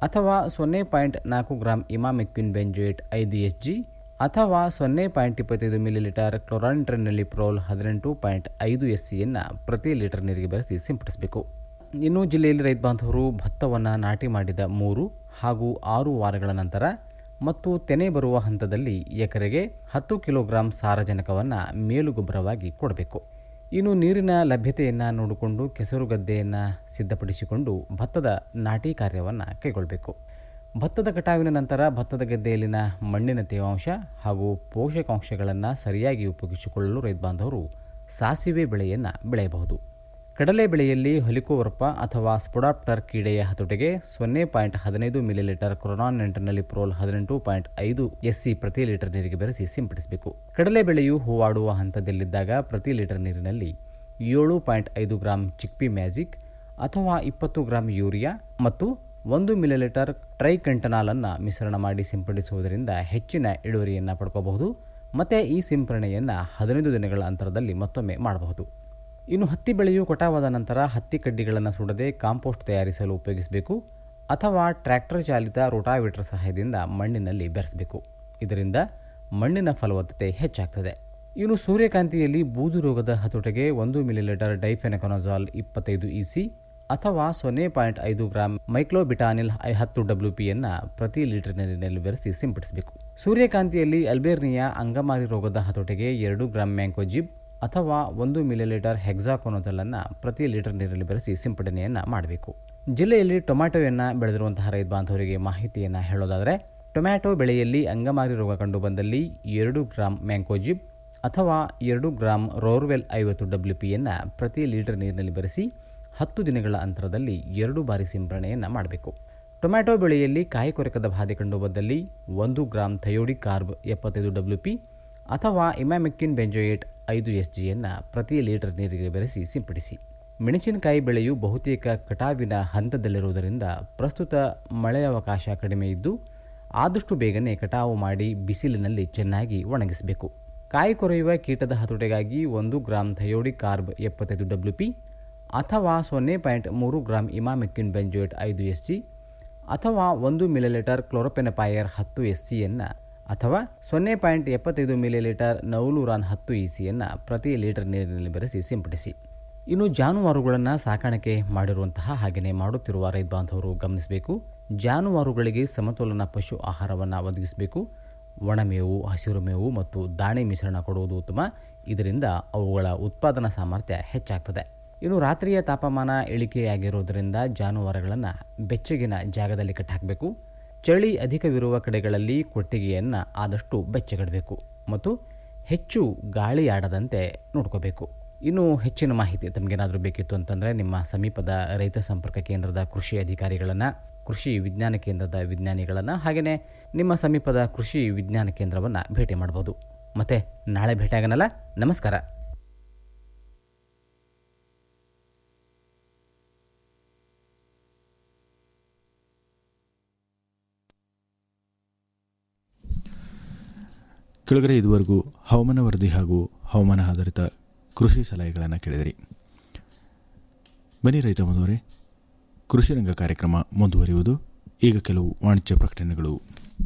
ಅಥವಾ ಸೊನ್ನೆ ಪಾಯಿಂಟ್ ನಾಲ್ಕು ಗ್ರಾಂ ಇಮಾಮೆಕ್ವಿನ್ ಬೆಂಜೋಯೇಟ್ ಐದು ಎಸ್ ಜಿ ಅಥವಾ ಸೊನ್ನೆ ಪಾಯಿಂಟ್ ಇಪ್ಪತ್ತೈದು ಮಿಲಿಲೀಟರ್ ಕ್ಲೋರಾನಿಟ್ರಿನಲ್ಲಿ ಪ್ರೋಲ್ ಹದಿನೆಂಟು ಪಾಯಿಂಟ್ ಐದು ಎಸ್ ಸಿಯನ್ನು ಪ್ರತಿ ಲೀಟರ್ ನೀರಿಗೆ ಬೆರೆಸಿ ಸಿಂಪಡಿಸಬೇಕು ಇನ್ನು ಜಿಲ್ಲೆಯಲ್ಲಿ ರೈತ ಬಾಂಧವರು ಭತ್ತವನ್ನು ನಾಟಿ ಮಾಡಿದ ಮೂರು ಹಾಗೂ ಆರು ವಾರಗಳ ನಂತರ ಮತ್ತು ತೆನೆ ಬರುವ ಹಂತದಲ್ಲಿ ಎಕರೆಗೆ ಹತ್ತು ಕಿಲೋಗ್ರಾಂ ಸಾರಜನಕವನ್ನು ಮೇಲುಗೊಬ್ಬರವಾಗಿ ಕೊಡಬೇಕು ಇನ್ನು ನೀರಿನ ಲಭ್ಯತೆಯನ್ನು ನೋಡಿಕೊಂಡು ಕೆಸರು ಗದ್ದೆಯನ್ನು ಸಿದ್ಧಪಡಿಸಿಕೊಂಡು ಭತ್ತದ ನಾಟಿ ಕಾರ್ಯವನ್ನು ಕೈಗೊಳ್ಳಬೇಕು ಭತ್ತದ ಕಟಾವಿನ ನಂತರ ಭತ್ತದ ಗದ್ದೆಯಲ್ಲಿನ ಮಣ್ಣಿನ ತೇವಾಂಶ ಹಾಗೂ ಪೋಷಕಾಂಶಗಳನ್ನು ಸರಿಯಾಗಿ ಉಪಯೋಗಿಸಿಕೊಳ್ಳಲು ರೈತ ಬಾಂಧವರು ಸಾಸಿವೆ ಬೆಳೆಯನ್ನು ಬೆಳೆಯಬಹುದು ಕಡಲೆ ಬೆಳೆಯಲ್ಲಿ ಹೊಲಿಕೋವರ್ಪ ಅಥವಾ ಸ್ಪೊಡಾಪ್ಟರ್ ಕೀಡೆಯ ಹತೋಟಿಗೆ ಸೊನ್ನೆ ಪಾಯಿಂಟ್ ಹದಿನೈದು ಮಿಲಿಲೀಟರ್ ಕೊರೋನಾನ್ ನೆಂಟರ್ನಲ್ಲಿ ಪ್ರೋಲ್ ಹದಿನೆಂಟು ಪಾಯಿಂಟ್ ಐದು ಎಸ್ಸಿ ಪ್ರತಿ ಲೀಟರ್ ನೀರಿಗೆ ಬೆರೆಸಿ ಸಿಂಪಡಿಸಬೇಕು ಕಡಲೆ ಬೆಳೆಯು ಹೂವಾಡುವ ಹಂತದಲ್ಲಿದ್ದಾಗ ಪ್ರತಿ ಲೀಟರ್ ನೀರಿನಲ್ಲಿ ಏಳು ಪಾಯಿಂಟ್ ಐದು ಗ್ರಾಂ ಚಿಕ್ಪಿ ಮ್ಯಾಜಿಕ್ ಅಥವಾ ಇಪ್ಪತ್ತು ಗ್ರಾಂ ಯೂರಿಯಾ ಮತ್ತು ಒಂದು ಮಿಲಿಲೀಟರ್ ಟ್ರೈಕಂಟನಾಲ್ ಅನ್ನು ಮಿಶ್ರಣ ಮಾಡಿ ಸಿಂಪಡಿಸುವುದರಿಂದ ಹೆಚ್ಚಿನ ಇಳುವರಿಯನ್ನು ಪಡ್ಕೋಬಹುದು ಮತ್ತು ಈ ಸಿಂಪರಣೆಯನ್ನು ಹದಿನೈದು ದಿನಗಳ ಅಂತರದಲ್ಲಿ ಮತ್ತೊಮ್ಮೆ ಮಾಡಬಹುದು ಇನ್ನು ಹತ್ತಿ ಬೆಳೆಯು ಕಟಾವಾದ ನಂತರ ಹತ್ತಿ ಕಡ್ಡಿಗಳನ್ನು ಸುಡದೆ ಕಾಂಪೋಸ್ಟ್ ತಯಾರಿಸಲು ಉಪಯೋಗಿಸಬೇಕು ಅಥವಾ ಟ್ರ್ಯಾಕ್ಟರ್ ಚಾಲಿತ ರೋಟಾವೇಟರ್ ಸಹಾಯದಿಂದ ಮಣ್ಣಿನಲ್ಲಿ ಬೆರೆಸಬೇಕು ಇದರಿಂದ ಮಣ್ಣಿನ ಫಲವತ್ತತೆ ಹೆಚ್ಚಾಗ್ತದೆ ಇನ್ನು ಸೂರ್ಯಕಾಂತಿಯಲ್ಲಿ ಬೂದು ರೋಗದ ಹತೋಟಿಗೆ ಒಂದು ಮಿಲಿಲೀಟರ್ ಡೈಫೆನಕೊನಜಾಲ್ ಇಪ್ಪತ್ತೈದು ಇಸಿ ಅಥವಾ ಸೊನ್ನೆ ಪಾಯಿಂಟ್ ಐದು ಗ್ರಾಂ ಮೈಕ್ಲೋಬಿಟಾನಿಲ್ ಐ ಹತ್ತು ಡಬ್ಲ್ಯೂ ಪಿಯನ್ನು ಪ್ರತಿ ಲೀಟರ್ ನೀರಿನಲ್ಲಿ ಬೆರೆಸಿ ಸಿಂಪಡಿಸಬೇಕು ಸೂರ್ಯಕಾಂತಿಯಲ್ಲಿ ಅಲ್ಬೇರ್ನಿಯಾ ಅಂಗಮಾರಿ ರೋಗದ ಹತೋಟಿಗೆ ಎರಡು ಗ್ರಾಂ ಮ್ಯಾಂಕೋಜಿಬ್ ಅಥವಾ ಒಂದು ಮಿಲಿಲೀಟರ್ ಹೆಕ್ಸಾಕೊನೋಜಲನ್ನು ಪ್ರತಿ ಲೀಟರ್ ನೀರಲ್ಲಿ ಬೆರೆಸಿ ಸಿಂಪಡಣೆಯನ್ನು ಮಾಡಬೇಕು ಜಿಲ್ಲೆಯಲ್ಲಿ ಟೊಮ್ಯಾಟೊವನ್ನು ಬೆಳೆದಿರುವಂತಹ ರೈತ ಬಾಂಧವರಿಗೆ ಮಾಹಿತಿಯನ್ನು ಹೇಳೋದಾದರೆ ಟೊಮ್ಯಾಟೊ ಬೆಳೆಯಲ್ಲಿ ಅಂಗಮಾರಿ ರೋಗ ಕಂಡುಬಂದಲ್ಲಿ ಎರಡು ಗ್ರಾಂ ಮ್ಯಾಂಕೋಜಿಬ್ ಅಥವಾ ಎರಡು ಗ್ರಾಂ ರೋರ್ವೆಲ್ ಐವತ್ತು ಡಬ್ಲ್ಯೂ ಪಿಯನ್ನು ಪ್ರತಿ ಲೀಟರ್ ನೀರಿನಲ್ಲಿ ಬೆರೆಸಿ ಹತ್ತು ದಿನಗಳ ಅಂತರದಲ್ಲಿ ಎರಡು ಬಾರಿ ಸಿಂಪರಣೆಯನ್ನು ಮಾಡಬೇಕು ಟೊಮ್ಯಾಟೊ ಬೆಳೆಯಲ್ಲಿ ಕಾಯಿ ಕೊರಕದ ಬಾಧೆ ಕಂಡುಬಂದಲ್ಲಿ ಒಂದು ಗ್ರಾಂ ಥಯೋಡಿ ಕಾರ್ಬ್ ಎಪ್ಪತ್ತೈದು ಡಬ್ಲ್ಯೂ ಪಿ ಅಥವಾ ಇಮ್ಯಾಮೆಕ್ಕಿನ್ ಬೆಂಜೋಯೇಟ್ ಐದು ಎಸ್ ಜಿಯನ್ನು ಪ್ರತಿ ಲೀಟರ್ ನೀರಿಗೆ ಬೆರೆಸಿ ಸಿಂಪಡಿಸಿ ಮೆಣಸಿನಕಾಯಿ ಬೆಳೆಯು ಬಹುತೇಕ ಕಟಾವಿನ ಹಂತದಲ್ಲಿರುವುದರಿಂದ ಪ್ರಸ್ತುತ ಮಳೆಯವಕಾಶ ಕಡಿಮೆ ಇದ್ದು ಆದಷ್ಟು ಬೇಗನೆ ಕಟಾವು ಮಾಡಿ ಬಿಸಿಲಿನಲ್ಲಿ ಚೆನ್ನಾಗಿ ಒಣಗಿಸಬೇಕು ಕಾಯಿ ಕೊರೆಯುವ ಕೀಟದ ಹತೋಟಿಗಾಗಿ ಒಂದು ಗ್ರಾಂ ಥಯೋಡಿ ಕಾರ್ಬ್ ಎಪ್ಪತ್ತೈದು ಡಬ್ಲ್ಯೂ ಪಿ ಅಥವಾ ಸೊನ್ನೆ ಪಾಯಿಂಟ್ ಮೂರು ಗ್ರಾಂ ಇಮಾಮೆಕ್ಕಿನ್ ಬೆಂಜೋಯೇಟ್ ಐದು ಎಸ್ ಜಿ ಅಥವಾ ಒಂದು ಮಿಲಿಲೀಟರ್ ಕ್ಲೋರೋಪೆನಪಾಯರ್ ಹತ್ತು ಎಸ್ ಸಿಯನ್ನು ಅಥವಾ ಸೊನ್ನೆ ಪಾಯಿಂಟ್ ಎಪ್ಪತ್ತೈದು ಮಿಲಿಲೀಟರ್ ನೌಲೂರಾನ್ ಹತ್ತು ಇ ಸಿಯನ್ನು ಪ್ರತಿ ಲೀಟರ್ ನೀರಿನಲ್ಲಿ ಬೆರೆಸಿ ಸಿಂಪಡಿಸಿ ಇನ್ನು ಜಾನುವಾರುಗಳನ್ನು ಸಾಕಾಣಿಕೆ ಮಾಡಿರುವಂತಹ ಹಾಗೆಯೇ ಮಾಡುತ್ತಿರುವ ರೈತ ಬಾಂಧವರು ಗಮನಿಸಬೇಕು ಜಾನುವಾರುಗಳಿಗೆ ಸಮತೋಲನ ಪಶು ಆಹಾರವನ್ನು ಒದಗಿಸಬೇಕು ಒಣಮೇವು ಹಸಿರು ಮೇವು ಮತ್ತು ದಾಣೆ ಮಿಶ್ರಣ ಕೊಡುವುದು ಉತ್ತಮ ಇದರಿಂದ ಅವುಗಳ ಉತ್ಪಾದನಾ ಸಾಮರ್ಥ್ಯ ಹೆಚ್ಚಾಗ್ತದೆ ಇನ್ನು ರಾತ್ರಿಯ ತಾಪಮಾನ ಇಳಿಕೆಯಾಗಿರುವುದರಿಂದ ಜಾನುವಾರುಗಳನ್ನು ಬೆಚ್ಚಗಿನ ಜಾಗದಲ್ಲಿ ಕಟ್ಟಾಕಬೇಕು ಚಳಿ ಅಧಿಕವಿರುವ ಕಡೆಗಳಲ್ಲಿ ಕೊಟ್ಟಿಗೆಯನ್ನು ಆದಷ್ಟು ಬೆಚ್ಚಗಿಡಬೇಕು ಮತ್ತು ಹೆಚ್ಚು ಗಾಳಿ ಆಡದಂತೆ ನೋಡ್ಕೋಬೇಕು ಇನ್ನು ಹೆಚ್ಚಿನ ಮಾಹಿತಿ ತಮಗೇನಾದರೂ ಬೇಕಿತ್ತು ಅಂತಂದರೆ ನಿಮ್ಮ ಸಮೀಪದ ರೈತ ಸಂಪರ್ಕ ಕೇಂದ್ರದ ಕೃಷಿ ಅಧಿಕಾರಿಗಳನ್ನು ಕೃಷಿ ವಿಜ್ಞಾನ ಕೇಂದ್ರದ ವಿಜ್ಞಾನಿಗಳನ್ನು ಹಾಗೆಯೇ ನಿಮ್ಮ ಸಮೀಪದ ಕೃಷಿ ವಿಜ್ಞಾನ ಕೇಂದ್ರವನ್ನು ಭೇಟಿ ಮಾಡ್ಬೋದು ಮತ್ತೆ ನಾಳೆ ಭೇಟಿಯಾಗನಲ್ಲ ನಮಸ್ಕಾರ ಕೆಳಗಡೆ ಇದುವರೆಗೂ ಹವಾಮಾನ ವರದಿ ಹಾಗೂ ಹವಾಮಾನ ಆಧಾರಿತ ಕೃಷಿ ಸಲಹೆಗಳನ್ನು ಕೇಳಿದಿರಿ ಬನ್ನಿ ರೈತ ಬಂದವರೇ ಕೃಷಿ ರಂಗ ಕಾರ್ಯಕ್ರಮ ಮುಂದುವರಿಯುವುದು ಈಗ ಕೆಲವು ವಾಣಿಜ್ಯ ಪ್ರಕಟಣೆಗಳು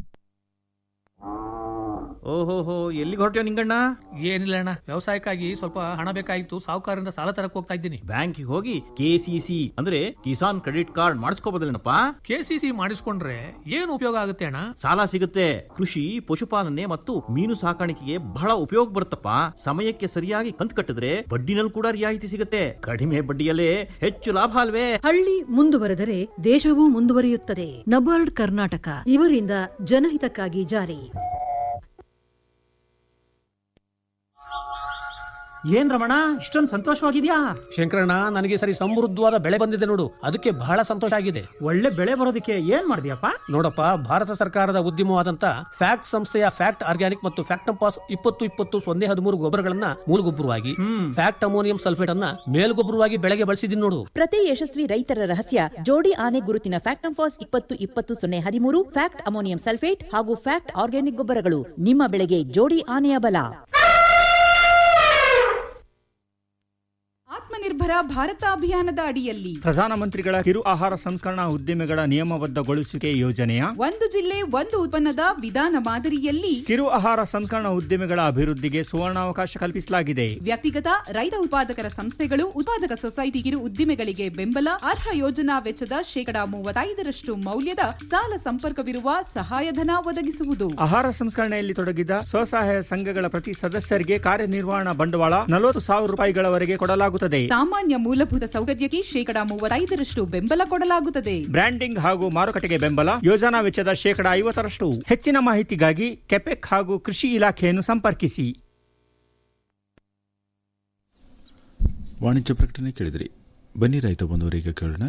ಓಹೋಹೋ ಎಲ್ಲಿಗೆ ಹೊರಟ್ಯೋ ನಿಂಗಣ್ಣ ಏನಿಲ್ಲ ಅಣ್ಣ ವ್ಯವಸಾಯಕ್ಕಾಗಿ ಸ್ವಲ್ಪ ಹಣ ಬೇಕಾಗಿತ್ತು ಸಾಹುಕಾರರಿಂದ ಸಾಲ ತರಕ್ ಹೋಗ್ತಾ ಇದ್ದೀನಿ ಬ್ಯಾಂಕಿಗೆ ಹೋಗಿ ಕೆಸಿಸಿ ಅಂದ್ರೆ ಕಿಸಾನ್ ಕ್ರೆಡಿಟ್ ಕಾರ್ಡ್ ಮಾಡಿಸ್ಕೋಬೋದಲ್ಲೇನಪ್ಪ ಕೆಸಿಸಿ ಮಾಡಿಸ್ಕೊಂಡ್ರೆ ಏನು ಉಪಯೋಗ ಆಗುತ್ತೆ ಅಣ್ಣ ಸಾಲ ಸಿಗುತ್ತೆ ಕೃಷಿ ಪಶುಪಾಲನೆ ಮತ್ತು ಮೀನು ಸಾಕಾಣಿಕೆಗೆ ಬಹಳ ಉಪಯೋಗ ಬರುತ್ತಪ್ಪ ಸಮಯಕ್ಕೆ ಸರಿಯಾಗಿ ಕಂತು ಕಟ್ಟಿದ್ರೆ ಬಡ್ಡಿನಲ್ಲಿ ಕೂಡ ರಿಯಾಯಿತಿ ಸಿಗುತ್ತೆ ಕಡಿಮೆ ಬಡ್ಡಿಯಲ್ಲೇ ಹೆಚ್ಚು ಲಾಭ ಅಲ್ವೇ ಹಳ್ಳಿ ಮುಂದುವರೆದರೆ ದೇಶವೂ ಮುಂದುವರಿಯುತ್ತದೆ ನಬಾರ್ಡ್ ಕರ್ನಾಟಕ ಇವರಿಂದ ಜನಹಿತಕ್ಕಾಗಿ ಜಾರಿ ಏನ್ ರಮಣ ಇಷ್ಟೊಂದು ಸಂತೋಷವಾಗಿದ್ಯಾ ಶಂಕರಣ್ಣ ನನಗೆ ಸರಿ ಸಮೃದ್ಧವಾದ ಬೆಳೆ ಬಂದಿದೆ ನೋಡು ಅದಕ್ಕೆ ಬಹಳ ಸಂತೋಷ ಆಗಿದೆ ಒಳ್ಳೆ ಬೆಳೆ ಬರೋದಕ್ಕೆ ಏನ್ ಮಾಡಿದ್ಯಪ್ಪ ನೋಡಪ್ಪ ಭಾರತ ಸರ್ಕಾರದ ಉದ್ಯಮವಾದಂತ ಫ್ಯಾಕ್ಟ್ ಸಂಸ್ಥೆಯ ಫ್ಯಾಕ್ಟ್ ಆರ್ಗ್ಯಾನಿಕ್ ಮತ್ತು ಫ್ಯಾಕ್ಟಂಪಾಸ್ ಇಪ್ಪತ್ತು ಇಪ್ಪತ್ತು ಸೊನ್ನೆ ಹದಿಮೂರು ಗೊಬ್ಬರಗಳನ್ನ ಮೂಲಗೊಬ್ಬರವಾಗಿ ಫ್ಯಾಕ್ಟ್ ಅಮೋನಿಯಂ ಸಲ್ಫೇಟ್ ಅನ್ನ ಮೇಲ್ಗೊಬ್ಬರವಾಗಿ ಬೆಳೆಗೆ ಬಳಸಿದೀನಿ ನೋಡು ಪ್ರತಿ ಯಶಸ್ವಿ ರೈತರ ರಹಸ್ಯ ಜೋಡಿ ಆನೆ ಗುರುತಿನ ಫ್ಯಾಕ್ಟ್ ಫಾಸ್ ಇಪ್ಪತ್ತು ಇಪ್ಪತ್ತು ಸೊನ್ನೆ ಹದಿಮೂರು ಫ್ಯಾಕ್ಟ್ ಅಮೋನಿಯಂ ಸಲ್ಫೇಟ್ ಹಾಗೂ ಫ್ಯಾಕ್ಟ್ ಆರ್ಗ್ಯಾನಿಕ್ ಗೊಬ್ಬರಗಳು ನಿಮ್ಮ ಬೆಳೆಗೆ ಜೋಡಿ ಆನೆಯ ಬಲ ಆತ್ಮನಿರ್ಭರ ಆತ್ಮನಿರ್ಭರ ಭಾರತ ಅಭಿಯಾನದ ಅಡಿಯಲ್ಲಿ ಪ್ರಧಾನಮಂತ್ರಿಗಳ ಕಿರು ಆಹಾರ ಸಂಸ್ಕರಣಾ ಉದ್ದಿಮೆಗಳ ನಿಯಮಬದ್ಧಗೊಳಿಸುವಿಕೆ ಯೋಜನೆಯ ಒಂದು ಜಿಲ್ಲೆ ಒಂದು ಉತ್ಪನ್ನದ ವಿಧಾನ ಮಾದರಿಯಲ್ಲಿ ಕಿರು ಆಹಾರ ಸಂಸ್ಕರಣಾ ಉದ್ದಿಮೆಗಳ ಅಭಿವೃದ್ಧಿಗೆ ಸುವರ್ಣಾವಕಾಶ ಕಲ್ಪಿಸಲಾಗಿದೆ ವ್ಯಕ್ತಿಗತ ರೈತ ಉತ್ಪಾದಕರ ಸಂಸ್ಥೆಗಳು ಉತ್ಪಾದಕ ಸೊಸೈಟಿ ಕಿರು ಉದ್ದಿಮೆಗಳಿಗೆ ಬೆಂಬಲ ಅರ್ಹ ಯೋಜನಾ ವೆಚ್ಚದ ಶೇಕಡಾ ಮೂವತ್ತೈದರಷ್ಟು ಮೌಲ್ಯದ ಸಾಲ ಸಂಪರ್ಕವಿರುವ ಸಹಾಯಧನ ಒದಗಿಸುವುದು ಆಹಾರ ಸಂಸ್ಕರಣೆಯಲ್ಲಿ ತೊಡಗಿದ ಸ್ವಸಹಾಯ ಸಂಘಗಳ ಪ್ರತಿ ಸದಸ್ಯರಿಗೆ ಕಾರ್ಯನಿರ್ವಹಣಾ ಬಂಡವಾಳ ನಲವತ್ತು ಸಾವಿರ ರೂಪಾಯಿಗಳವರೆಗೆ ಕೊಡಲಾಗುತ್ತದೆ ಸಾಮಾನ್ಯ ಮೂಲಭೂತ ಸೌಕರ್ಯಕ್ಕೆ ಶೇಕಡಾ ಮೂವತ್ತೈದರಷ್ಟು ಬೆಂಬಲ ಕೊಡಲಾಗುತ್ತದೆ ಬ್ರ್ಯಾಂಡಿಂಗ್ ಹಾಗೂ ಮಾರುಕಟ್ಟೆಗೆ ಬೆಂಬಲ ಯೋಜನಾ ವೆಚ್ಚದ ಶೇಕಡಾ ಐವತ್ತರಷ್ಟು ಹೆಚ್ಚಿನ ಮಾಹಿತಿಗಾಗಿ ಕೆಪೆಕ್ ಹಾಗೂ ಕೃಷಿ ಇಲಾಖೆಯನ್ನು ಸಂಪರ್ಕಿಸಿ ವಾಣಿಜ್ಯ ಪ್ರಕಟಣೆ ಕೇಳಿದ್ರಿ ಬನ್ನಿ ರೈತ ಬಂದವರೀಗ ಕೇಳೋಣ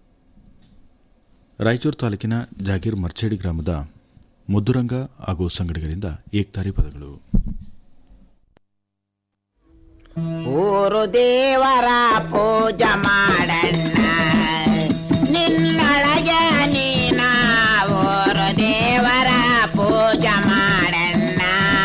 ರಾಯಚೂರು ತಾಲೂಕಿನ ಜಾಗೀರ್ ಮರ್ಚೇಡಿ ಗ್ರಾಮದ ಮುದ್ದುರಂಗ ಹಾಗೂ ಸಂಗಡಿಗರಿಂದ ಏಕ್ತಾರಿ ಪದಗಳು ಊರು ದೇವರ ಪೂಜೆ ಮಾಡಣ್ಣ ನಿನ್ನೊಳಗೆ ನೀನ ಊರು ದೇವರ ಪೂಜೆ ಮಾಡಣ್ಣ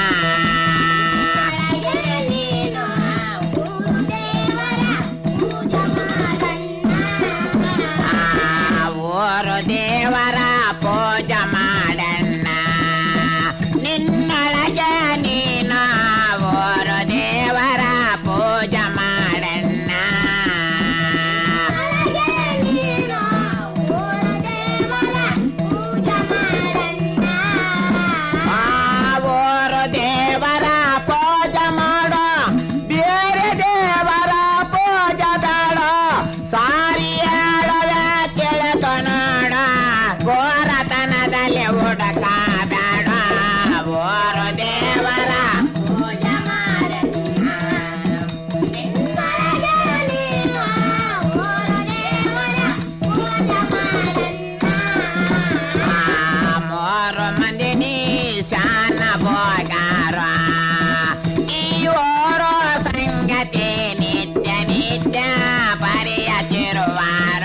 ಆ, ಊರು ದೇವರ ಪೂಜೆ ಮಾಡಣ್ಣ ನಿನ್ನೊಳಗೆ ನೀನ ಊರು ದೇವರ ಪೂಜೆ ಮಾಡಣ್ಣ ಆ ಊರು ದೇವರ ಪೂಜೆ ಮಾಡೋ ಬೇರೆ ದೇವರ ಪೂಜೆ ಬೇಡ ಸಾರಿ ಹೇಳವೆ ಕೇಳಕ ನೋಡ ಘೋರತನದಲ್ಲಿ ಹುಡುಕ ಬೇಡ ಊರು ದೇವರ ಪೂಜೆ ಮೂರು ಮಂದಿ ನೀ ಶಾನ ಭೋಗಾರ ಈ ಓರೋ ಸಂಗತಿ ನಿತ್ಯ ನಿತ್ಯ ಪರಿಯತಿರುವಾರ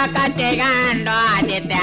ಕಟ್ಟಿಗಂಡು ಆದಿತ್ಯ